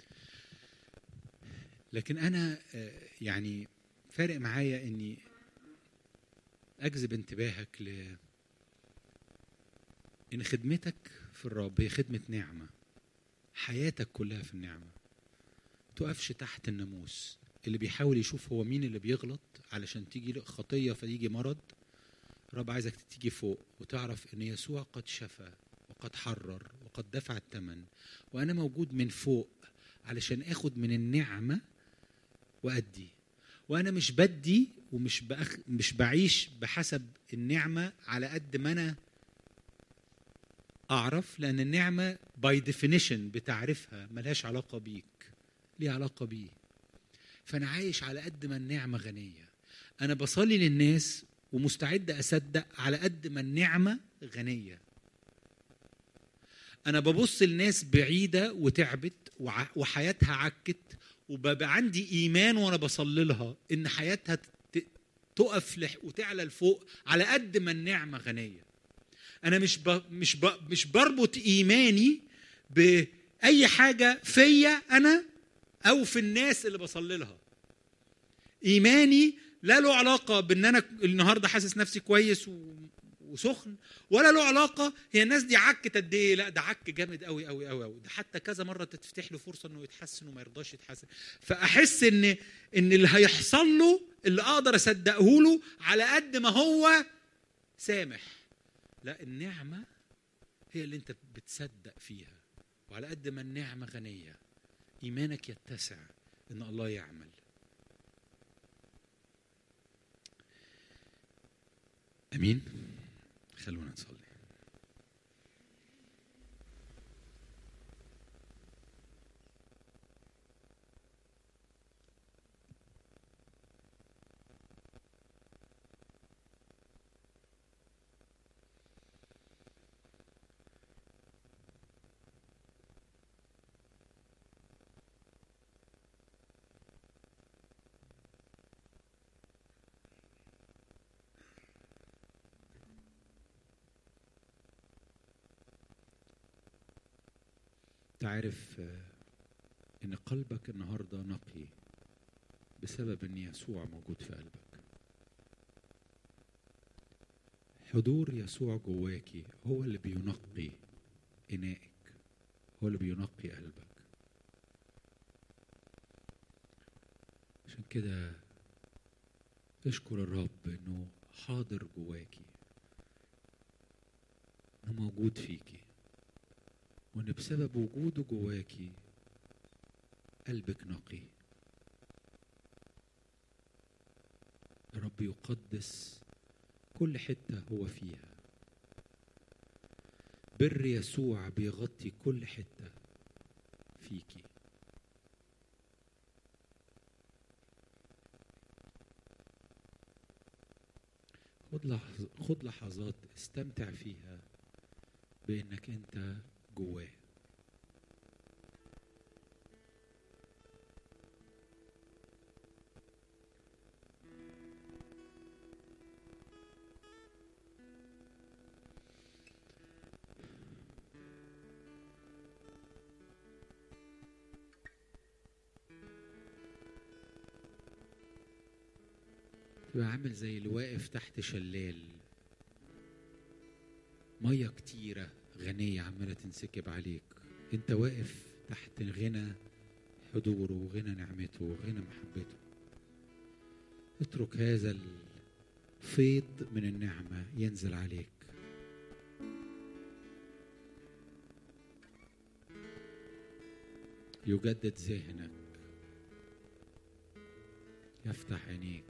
لكن انا آه، يعني فارق معايا اني اجذب انتباهك ل ان خدمتك في الرب هي خدمه نعمه حياتك كلها في النعمه تقفش تحت الناموس اللي بيحاول يشوف هو مين اللي بيغلط علشان تيجي له خطيه فيجي مرض الرب عايزك تيجي فوق وتعرف ان يسوع قد شفى وقد حرر وقد دفع الثمن وانا موجود من فوق علشان اخد من النعمه وادي وانا مش بدي ومش بأخ... مش بعيش بحسب النعمه على قد ما انا اعرف لان النعمه باي ديفينيشن بتعرفها ملهاش علاقه بيك ليها علاقه بيه فانا عايش على قد ما النعمه غنيه انا بصلي للناس ومستعد اصدق على قد ما النعمه غنيه انا ببص لناس بعيده وتعبت وع- وحياتها عكت وببقى عندي ايمان وانا بصلي لها ان حياتها ت- تقف لح- وتعلى لفوق على قد ما النعمه غنيه انا مش ب... مش ب... مش بربط ايماني باي حاجه فيا انا او في الناس اللي بصلي لها ايماني لا له علاقه بان انا النهارده حاسس نفسي كويس و... وسخن ولا له علاقه هي الناس دي عكت قد ايه لا ده عك جامد قوي قوي قوي قوي ده حتى كذا مره تتفتح له فرصه انه يتحسن وما يرضاش يتحسن فاحس ان ان اللي هيحصل له اللي اقدر اصدقه له على قد ما هو سامح لا النعمه هي اللي انت بتصدق فيها وعلى قد ما النعمه غنيه ايمانك يتسع ان الله يعمل امين خلونا نصلي تعرف آه، ان قلبك النهارده نقي بسبب ان يسوع موجود في قلبك حضور يسوع جواكي هو اللي بينقي انائك هو اللي بينقي قلبك عشان كده اشكر الرب انه حاضر جواكي انه موجود فيكي وان بسبب وجوده جواكي قلبك نقي الرب يقدس كل حته هو فيها بر يسوع بيغطي كل حته فيكي خد لحظ... خد لحظات استمتع فيها بانك انت جواه تبقى عامل زي اللي واقف تحت شلال ميه كتيرة غنية عمالة تنسكب عليك انت واقف تحت غنى حضوره وغنى نعمته وغنى محبته اترك هذا الفيض من النعمة ينزل عليك يجدد ذهنك يفتح عينيك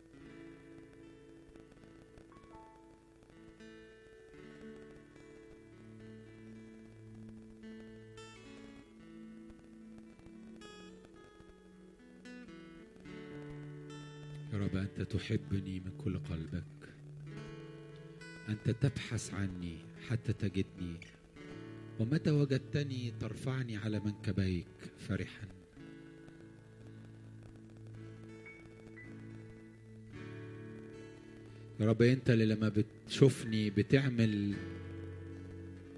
يا رب أنت تحبني من كل قلبك أنت تبحث عني حتى تجدني ومتى وجدتني ترفعني على منكبيك فرحا يا رب أنت اللي لما بتشوفني بتعمل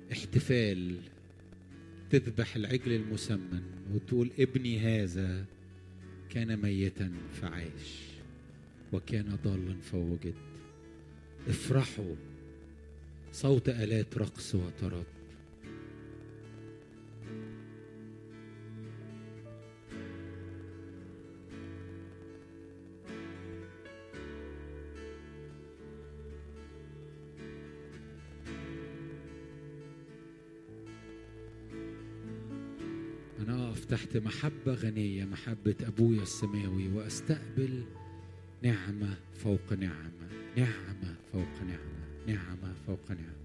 احتفال تذبح العجل المسمن وتقول ابني هذا كان ميتا فعاش وكان ضالا فوجد افرحوا صوت آلات رقص وطرب أنا أقف تحت محبة غنية محبة أبويا السماوي وأستقبل نعمة فوق نعمة نعمة فوق نعمة نعمة فوق نعمة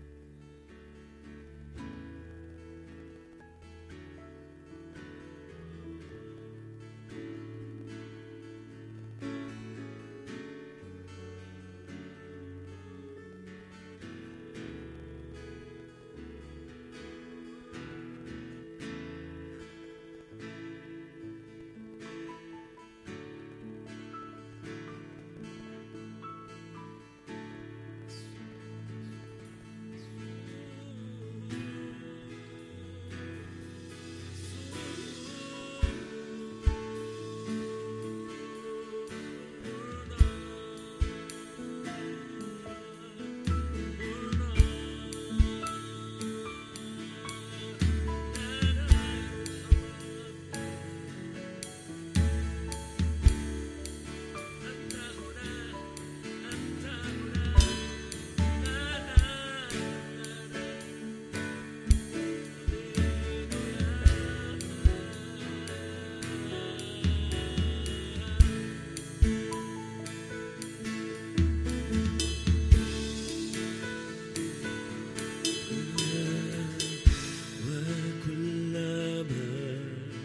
وكلما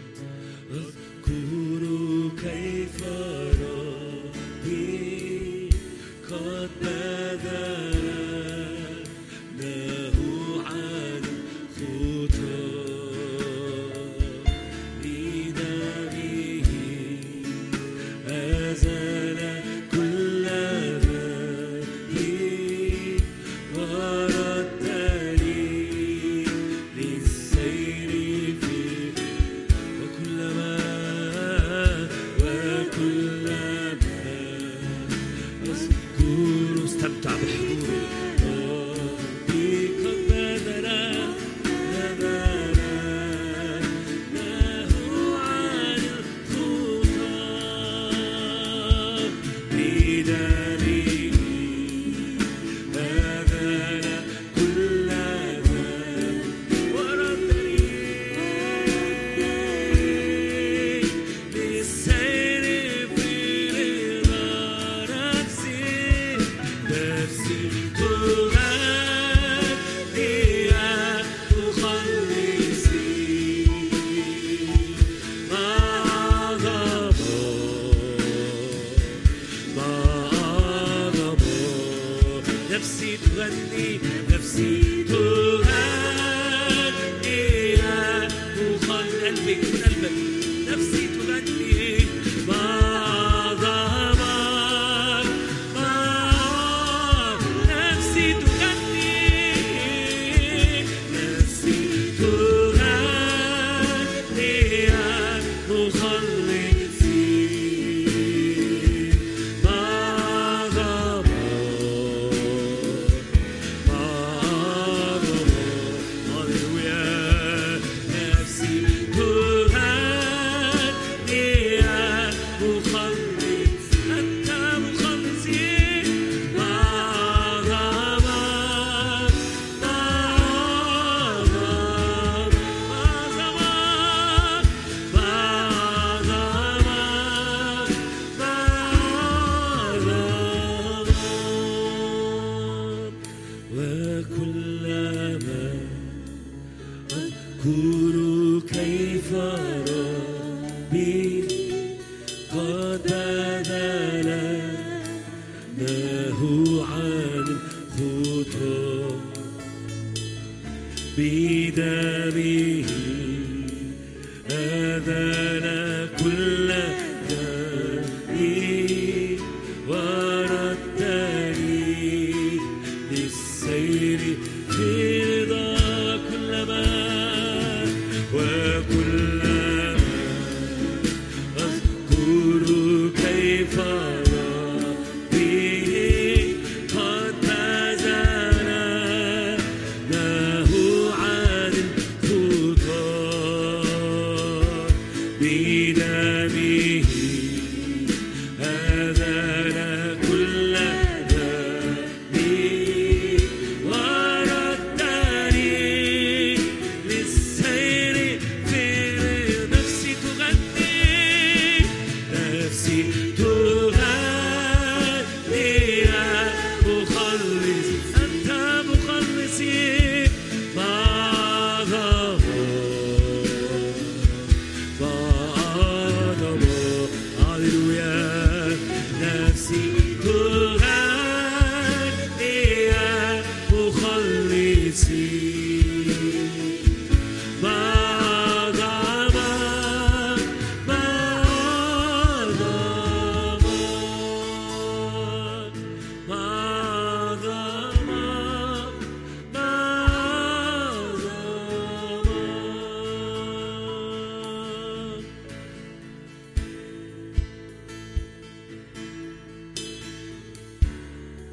أذكر كيف ربي قد بذل له عن خطى بدمه أزال كل ذنبي وردني للسير في وكلما وكلما أذكر استمتع بحضوره ربي قد بذل بذل له عن الخطى بدمه بذل كل ذنب وردني للسير في رضا نفسي نفسي تغني مخلصي ما غضب نفسي تغني نفسي تغني يا مخل قلبك من قلبك نفسي تغني ما غضبك ما نفسي تغني نفسي تغني يا مخلصي ما غضب ما غضب هللويا نفسي تغني يا مخلص أنت مخلصي ما غضبك ما غضب ما غضبك ما غضبك ما غضبك وكلما أذكر كيف ربي قد بذل له عن الخطى بدمه أذل كل ذنبي وردني للسير في رضا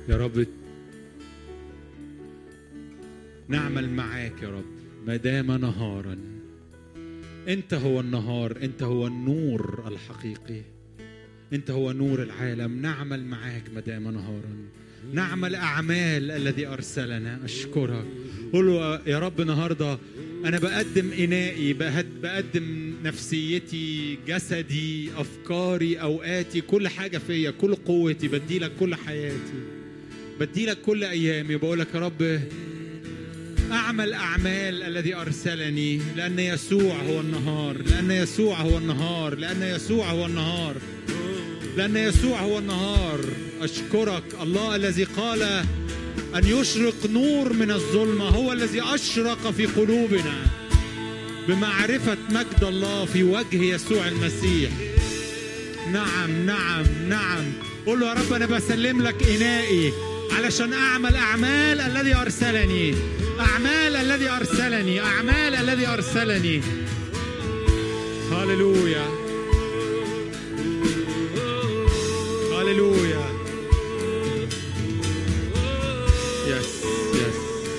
يا رب نعمل معاك يا رب ما دام نهارا انت هو النهار انت هو النور الحقيقي انت هو نور العالم نعمل معاك ما دام نهارا نعمل اعمال الذي ارسلنا اشكرك قول له يا رب النهارده انا بقدم انائي بهد- بقدم نفسيتي جسدي افكاري اوقاتي كل حاجه فيا كل قوتي بدي لك كل حياتي بدي لك كل ايامي بقول لك يا رب اعمل اعمال الذي ارسلني لان يسوع هو النهار لان يسوع هو النهار لان يسوع هو النهار لأن يسوع هو النهار أشكرك الله الذي قال أن يشرق نور من الظلمة هو الذي أشرق في قلوبنا بمعرفة مجد الله في وجه يسوع المسيح نعم نعم نعم قل له يا رب أنا بسلم لك إنائي علشان أعمل أعمال الذي أرسلني أعمال الذي أرسلني أعمال الذي أرسلني هللويا هللويا يس يس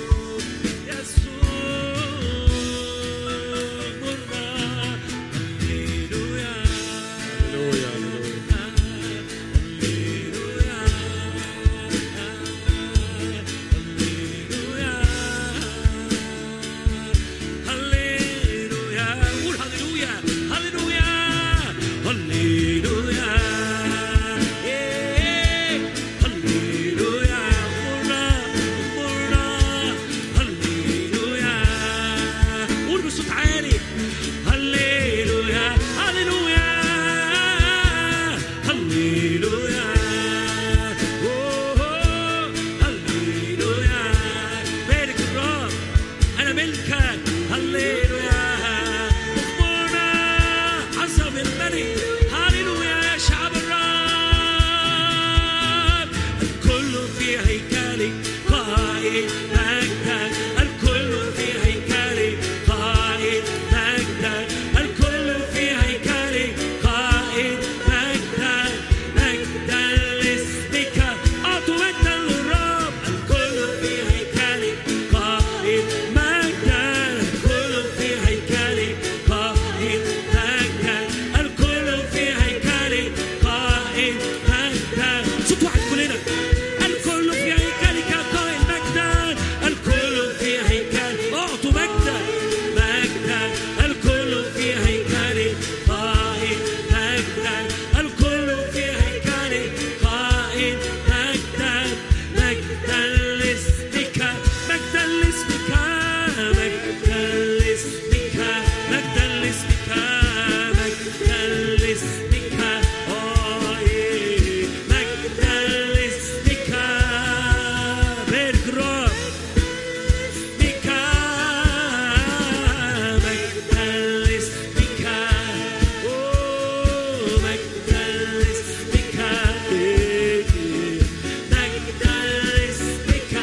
هللويا هللويا هللويا قول هللويا هللويا هللويا إيه. هللويا مرة مرة هللويا قول بصوت عالي هللويا هللويا هللويا أوه، هللويا بارك الرب انا ملكك هللويا اخبرنا عظم الملك هللويا يا شعب الرب الكل في هيكلك قائد مجدك الكل في هيكلك قائد مجدك الكل في هيكلك قائد مجدك مجدا لاسمك اعطوا مجدا للرب الكل في هيكلك قائد مجدا الكل في هيكلك قائد مجدا الكل في هيكلك قائد مجدا صوت واحد كلنا الكل في هيكلك قائد مجدا الكل في هيكل اعطوا مجدا مجدا الكل في هيكلك قائد مجدا الكل في هيكلك قائد مجدا مجدا لاسمك مجدا لاسمك مجدا لاسمك مجدا لاسمك مجدا لاسمك آه، إيه. مجدا لاسمك بارك الرب اسمك مجدا لاسمك أوه، مجدا لاسمك إيه، إيه. مجدا لاسمك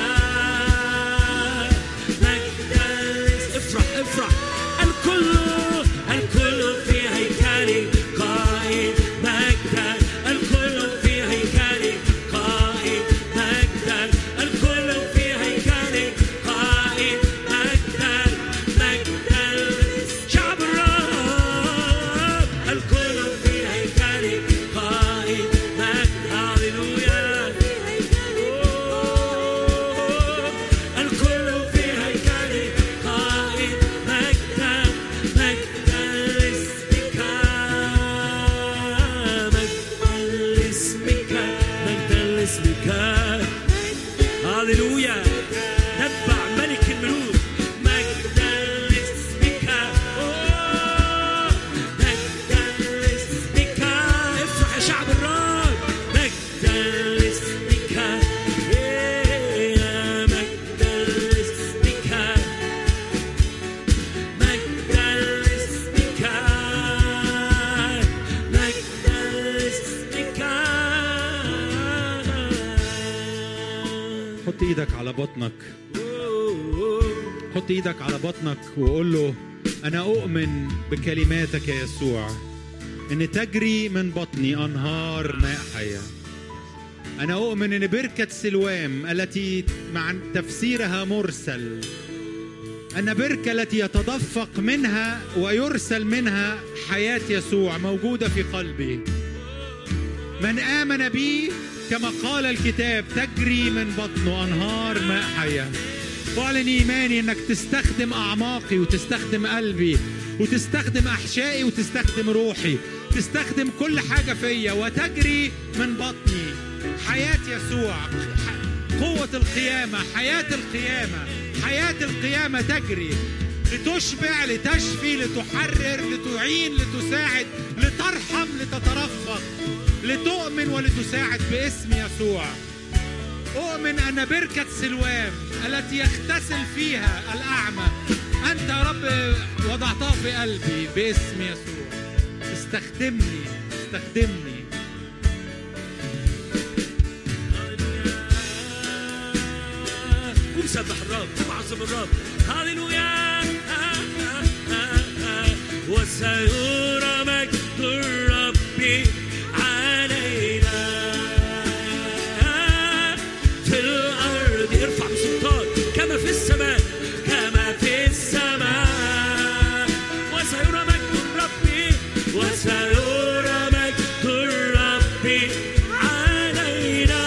مجدا لاسمك افرح افرح الكل الكل في هيكلك قائد مجدا الكل في هيكلك قائد مجدا الكل في هيكلك قائد مجدا مجدا شعب الرب الكل في هيكلك قائد مجدا هللويا الكل في هيكلك قائد مجدا مجدا لاسمك مجدا لاسمك مجدا لاسمك هللويا نبع ملك الملوك مجدا لاسمك أوه، مجدا لاسمك افرح يا شعب الرب مجدا لاسمك إيه، مجدا لاسمك مجدا لاسمك مجدا لاسمك حط ايدك على بطنك حط ايدك على بطنك وقول له انا اؤمن بكلماتك يا يسوع ان تجري من بطني انهار ماء حيه أنا أؤمن أن بركة سلوام التي مع تفسيرها مرسل أن بركة التي يتدفق منها ويرسل منها حياة يسوع موجودة في قلبي من آمن بي كما قال الكتاب تجري من بطنه أنهار ماء حية واعلن إيماني أنك تستخدم أعماقي وتستخدم قلبي وتستخدم أحشائي وتستخدم روحي تستخدم كل حاجة فيا وتجري من بطني حياة يسوع قوة القيامة حياة القيامة حياة القيامة تجري لتشبع لتشفي لتحرر لتعين لتساعد لترحم لتترفق لتؤمن ولتساعد باسم يسوع أؤمن أن بركة سلوام التي يغتسل فيها الأعمى أنت يا رب وضعتها في قلبي باسم يسوع استخدمني استخدمني قوم سبح الرب قوم عظم الرب هللويا وسيرى مجد الرب علينا في الأرض ارفع بسلطان كما في السماء كما في السماء وسيرى مجد الرب وسيرى مجد الرب علينا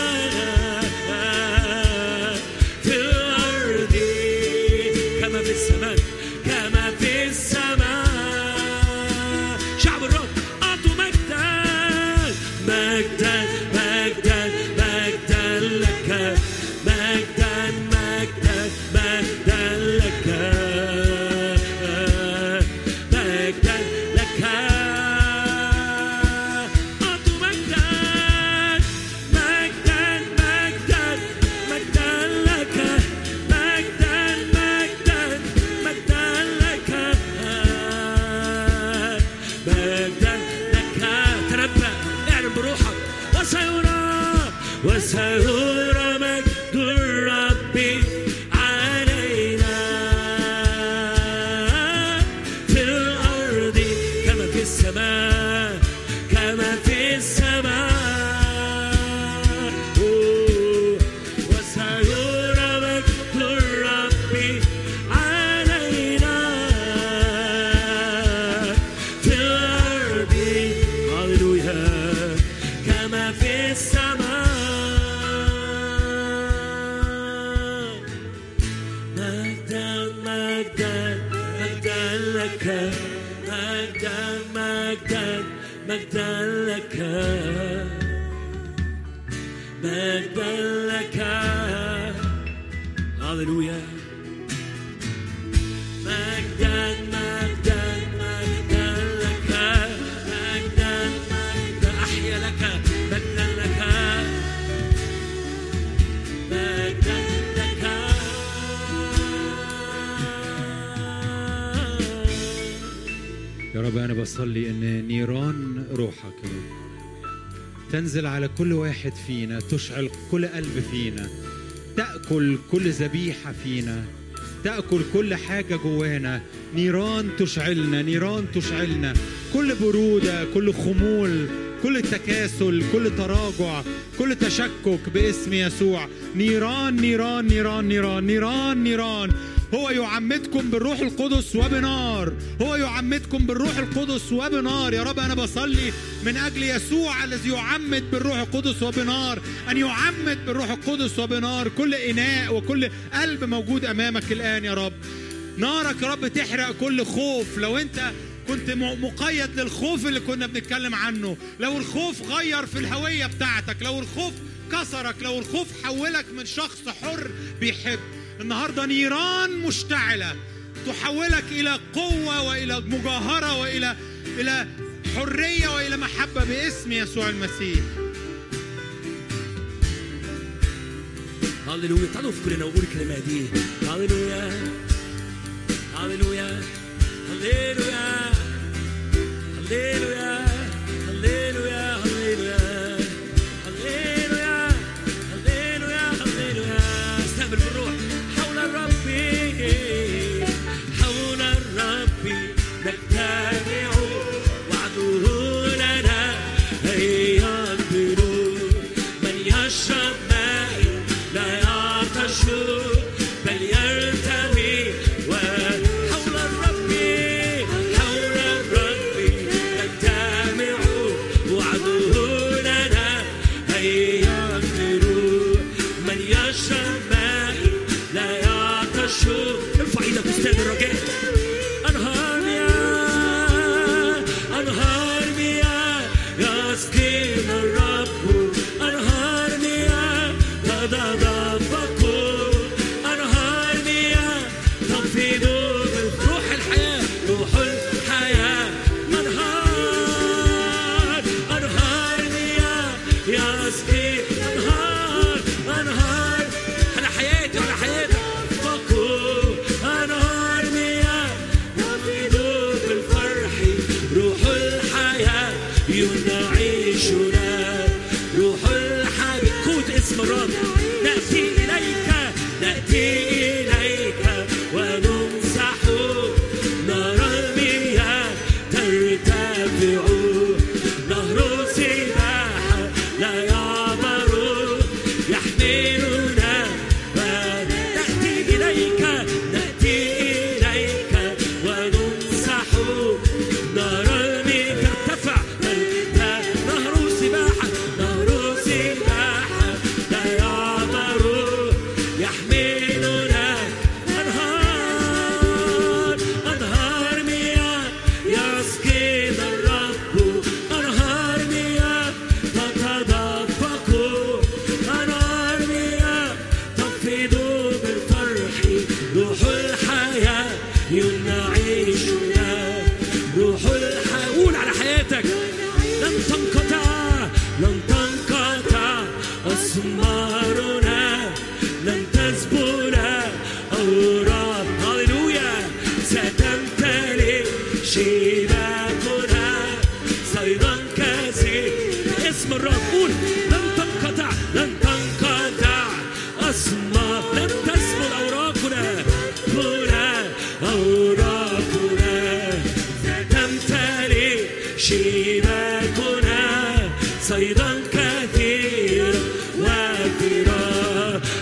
في الأرض كما في السماء كما في السماء شعب الرب أعطوا مجدا مجدا مجدا مجدا لك مجدا مجدا مجدا لك مجدا لك أعطوا مجدا مجدا مجدا مجدا لك مجدا مجدا مجدا لك مجدا لك تنبأ اعلن بروحك وسيرى وسيرى مجد الرب علينا في الأرض كما في السماء كما في السماء أوه. وسيرى مجد الرب علينا في الأرض هللويا كما في السماء مجدا مجدا مجدا لك مجدا مجدا مجدا لك مجدا لك هللويا مجدا مجدا مجدا لك مجدا مجدا احيا لك مجدا لك مجدا لك يا رب أنا بصلي إن نيران روحك يا رب تنزل على كل واحد فينا تشعل كل قلب فينا تأكل كل ذبيحة فينا تأكل كل حاجة جوانا نيران تشعلنا نيران تشعلنا كل برودة كل خمول كل تكاسل كل تراجع كل تشكك باسم يسوع نيران نيران نيران نيران نيران نيران هو يعمدكم بالروح القدس وبنار هو يعمدكم بالروح القدس وبنار يا رب انا بصلي من اجل يسوع الذي يعمد بالروح القدس وبنار ان يعمد بالروح القدس وبنار كل اناء وكل قلب موجود امامك الان يا رب نارك يا رب تحرق كل خوف لو انت كنت م- مقيد للخوف اللي كنا بنتكلم عنه لو الخوف غير في الهوية بتاعتك لو الخوف كسرك لو الخوف حولك من شخص حر بيحب النهاردة نيران مشتعلة تحولك إلى قوة وإلى مجاهرة وإلى إلى حرية وإلى محبة باسم يسوع المسيح هللويا تعالوا في كلنا نقول الكلمة دي هللويا هللويا هللويا هللويا هللويا هللويا هللويا هللويا هللويا استقبل بالروح حول الرب حول الرب نجتمع وعده لنا هيا البنور من يشرب مائي لا يعطش بل يرتوي وحول الرب حول الرب نجتمع وعده لنا هيا اغفروا من يشرب مائي لا يعطش ارفع ايدك استاذ الرجاء انهار مياه انهار مياه يسقينا الرب انهار مياه تتدفق انهار مياه تفيض روح الحياه روح الحياه انهار انهار مياه يسقي انهار انهار على حياتي وعلى حياتك فقوا انهار مياه تفيض بالفرح روح الحياه ينعشنا روح الحياه قوت اسم الرب ناتي اليك ناتي اليك ونمسح نرى المياه ترتفع نهر سباحه لا يعبر يحملنا ناتي اليك ناتي اليك ونمسح نرى المياه ترتفع ترتفع نهر سباحه نهر سباحه لا يعبر يحملنا انهار انهار مياه يسقينا الرب انهار مياه تتدفق انهار مياه تفيض بالفرح روح الحياه ينعشنا روح الحياه قول على حياتك لن تنقطع لن تنقطع أسمارنا لن تزبل أوراق هللويا ستمتلئ شباكنا صيدا كثير اسم الرب قول لن تنقطع لن تنقطع أسمار لن تزبل أوراقنا هنا أوراقنا تمتلئ شباكنا صيدا كثيرا وافرا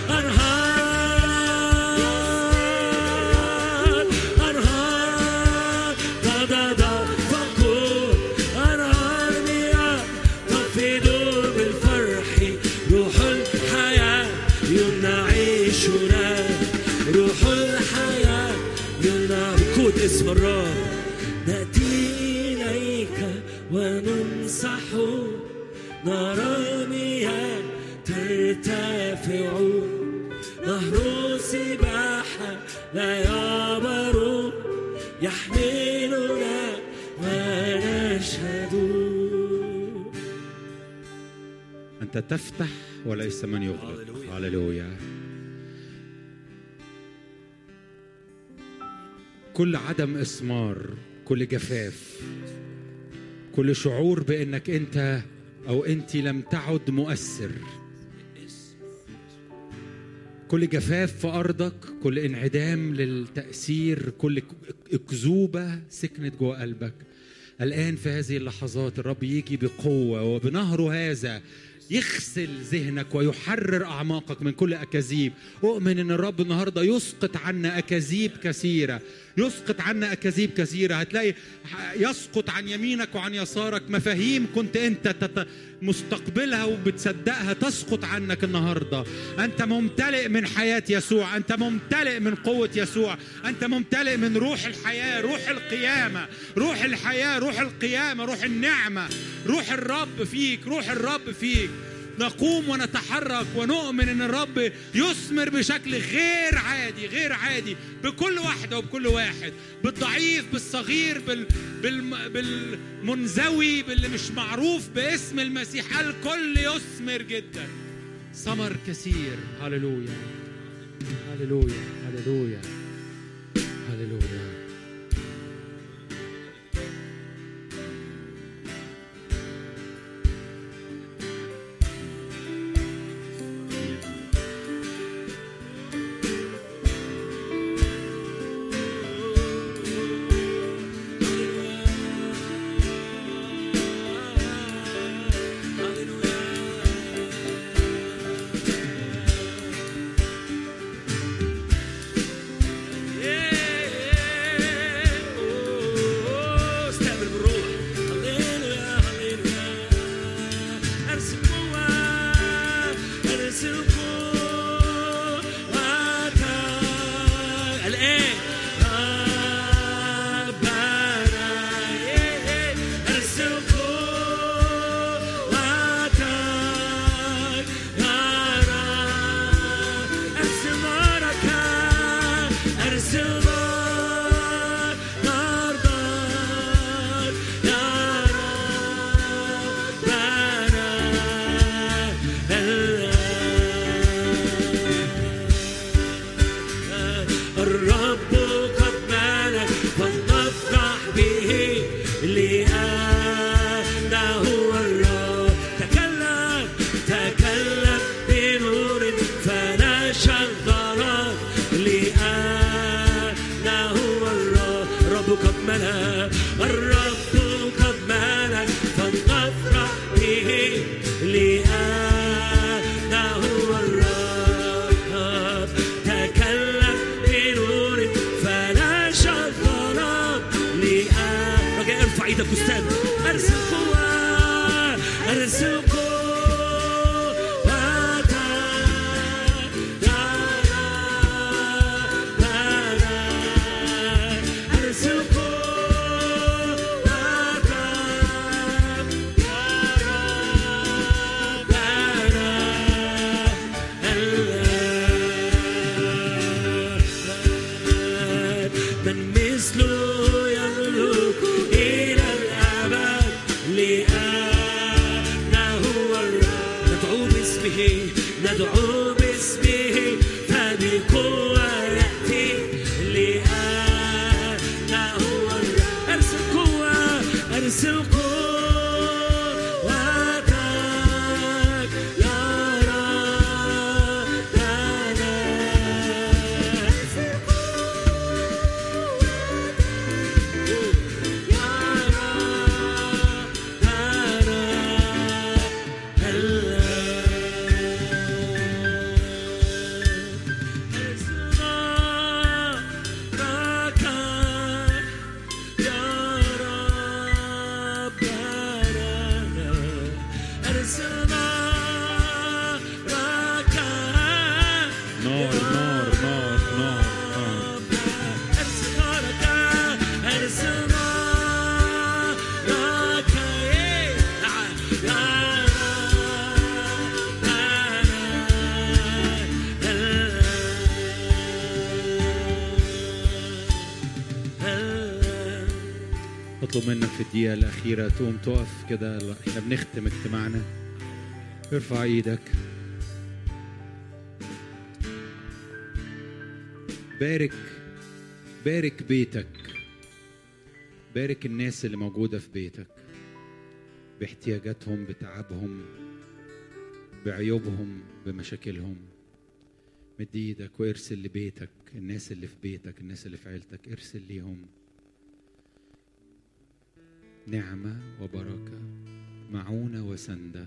أنهار أنهار تتدفق أنهار مياه تفيض بالفرح روح الحياة ينعشنا روح الحياة ينعش قوت اسم الرب نأتي إليك ونمسح نرى المياه ترتفع نهر سباحة لا يعبر يحملنا ونشهد أنت تفتح وليس من يغلق هللويا. هللويا كل عدم إثمار كل جفاف كل شعور بأنك أنت أو أنت لم تعد مؤثر كل جفاف في أرضك كل انعدام للتأثير كل أكذوبة سكنت جوه قلبك الآن في هذه اللحظات الرب يجي بقوة وبنهره هذا يغسل ذهنك ويحرر أعماقك من كل أكاذيب أؤمن أن الرب النهاردة يسقط عنا أكاذيب كثيرة يسقط عنا أكاذيب كثيرة هتلاقي يسقط عن يمينك وعن يسارك مفاهيم كنت أنت تت... مستقبلها وبتصدقها تسقط عنك النهارده انت ممتلئ من حياه يسوع انت ممتلئ من قوه يسوع انت ممتلئ من روح الحياه روح القيامه روح الحياه روح القيامه روح النعمه روح الرب فيك روح الرب فيك نقوم ونتحرك ونؤمن ان الرب يثمر بشكل غير عادي غير عادي بكل واحده وبكل واحد بالضعيف بالصغير بال بال بالمنزوي باللي مش معروف باسم المسيح الكل يثمر جدا ثمر كثير هللويا هللويا هللويا هللويا ملا الرب قد ملا فلنفرح به لأنه الرب تكلم بنور فلاش الظلام لأن رجاء ارفع ايدك استاذ ارسل قوة ارسل قوة ارسل من مثله يملك إلى الأبد لأنه الرب ندعو باسمه ندعو باسمه فبقوة يأتي لأنه الرب أرسل قوة أرسل قوتك يا ربنا نار نار نار نار نار اطلب منك في الدقيقة الأخيرة تقوم تقف كده احنا بنختم اجتماعنا ارفع ايدك بارك بارك بيتك بارك الناس اللي موجودة في بيتك باحتياجاتهم بتعبهم بعيوبهم بمشاكلهم مد ايدك وارسل لبيتك الناس اللي في بيتك الناس اللي في عيلتك ارسل ليهم نعمة وبركة معونة وسندة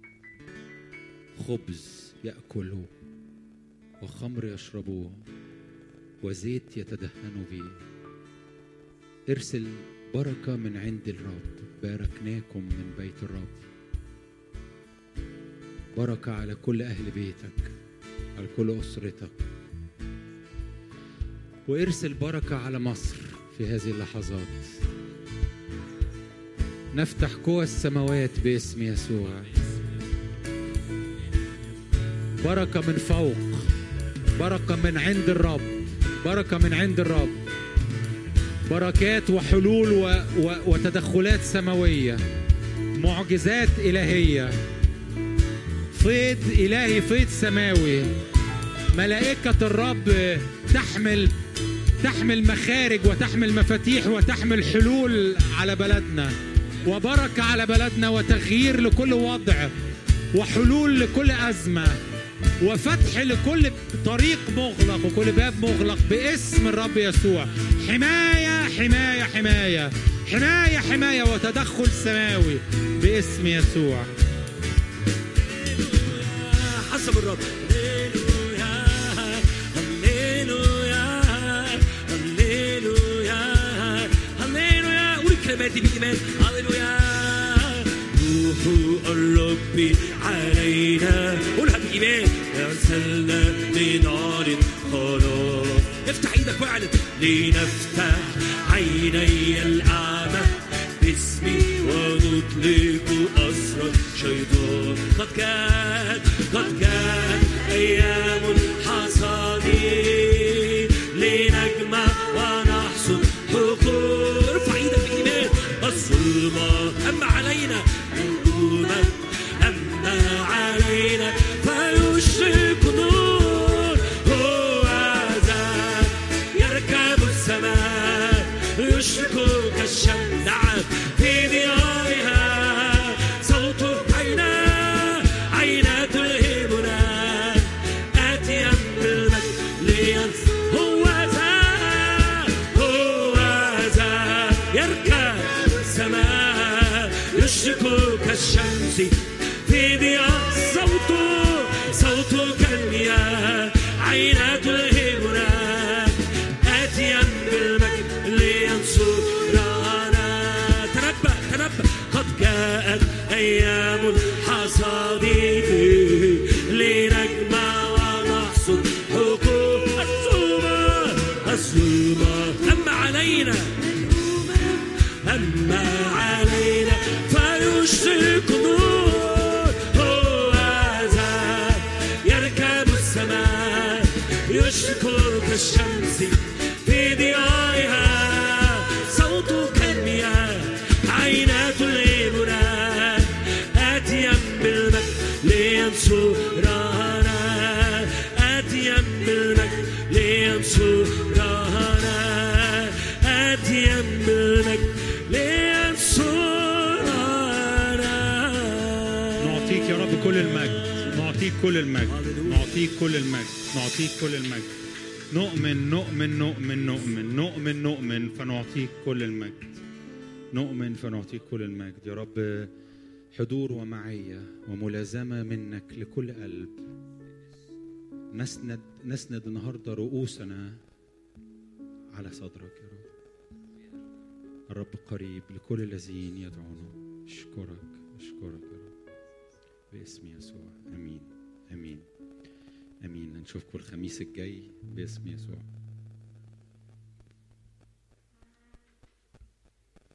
خبز يأكلوا وخمر يشربوه وزيت يتدهنوا به ارسل بركة من عند الرب باركناكم من بيت الرب بركة على كل أهل بيتك على كل أسرتك وارسل بركة على مصر في هذه اللحظات نفتح قوى السماوات باسم يسوع بركة من فوق بركة من عند الرب بركة من عند الرب بركات وحلول و... و... وتدخلات سماوية معجزات إلهية فيض إلهي فيض سماوي ملائكة الرب تحمل تحمل مخارج وتحمل مفاتيح وتحمل حلول على بلدنا وبركة على بلدنا وتغيير لكل وضع وحلول لكل أزمة وفتح لكل طريق مغلق وكل باب مغلق باسم الرب يسوع حماية حماية حماية حماية حماية وتدخل سماوي باسم يسوع حسب الرب هللويا هللويا هللويا هللويا قول الكلمات دي بإيمان هللويا روح الرب علينا قولها بإيمان أرسلنا بنار خلاص افتح ايدك واعلن لنفتح عيني الأعمى باسمي ونطلق أسرى شيطان قد كان قد كان أيام حصادي لنجمع ونحصد حقول ارفع ايدك بإيمان الظلمة أما علينا الأمم أما علينا فيشرق نور هو ذا يركب السماء يشرق كالشمس نعم في ضيائها صوت عينا عينا تلهمنا آتي تشرق كالشمس في ضيائها صوت كالمياه عينات الإبرة آتيا بالمجد لينصرنا آتيا بالمجد لينصرنا آتيا بالمجد لينصرنا نعطيك يا رب كل المجد نعطيك كل المجد نعطيك كل المجد نعطيك كل المجد نؤمن نؤمن نؤمن نؤمن نؤمن نؤمن فنعطيك كل المجد نؤمن فنعطيك كل المجد يا رب حضور ومعية وملازمة منك لكل قلب نسند نسند النهارده رؤوسنا على صدرك يا رب الرب قريب لكل الذين يدعونه اشكرك اشكرك يا رب باسم يسوع امين امين امين نشوفكم الخميس الجاي باسم يسوع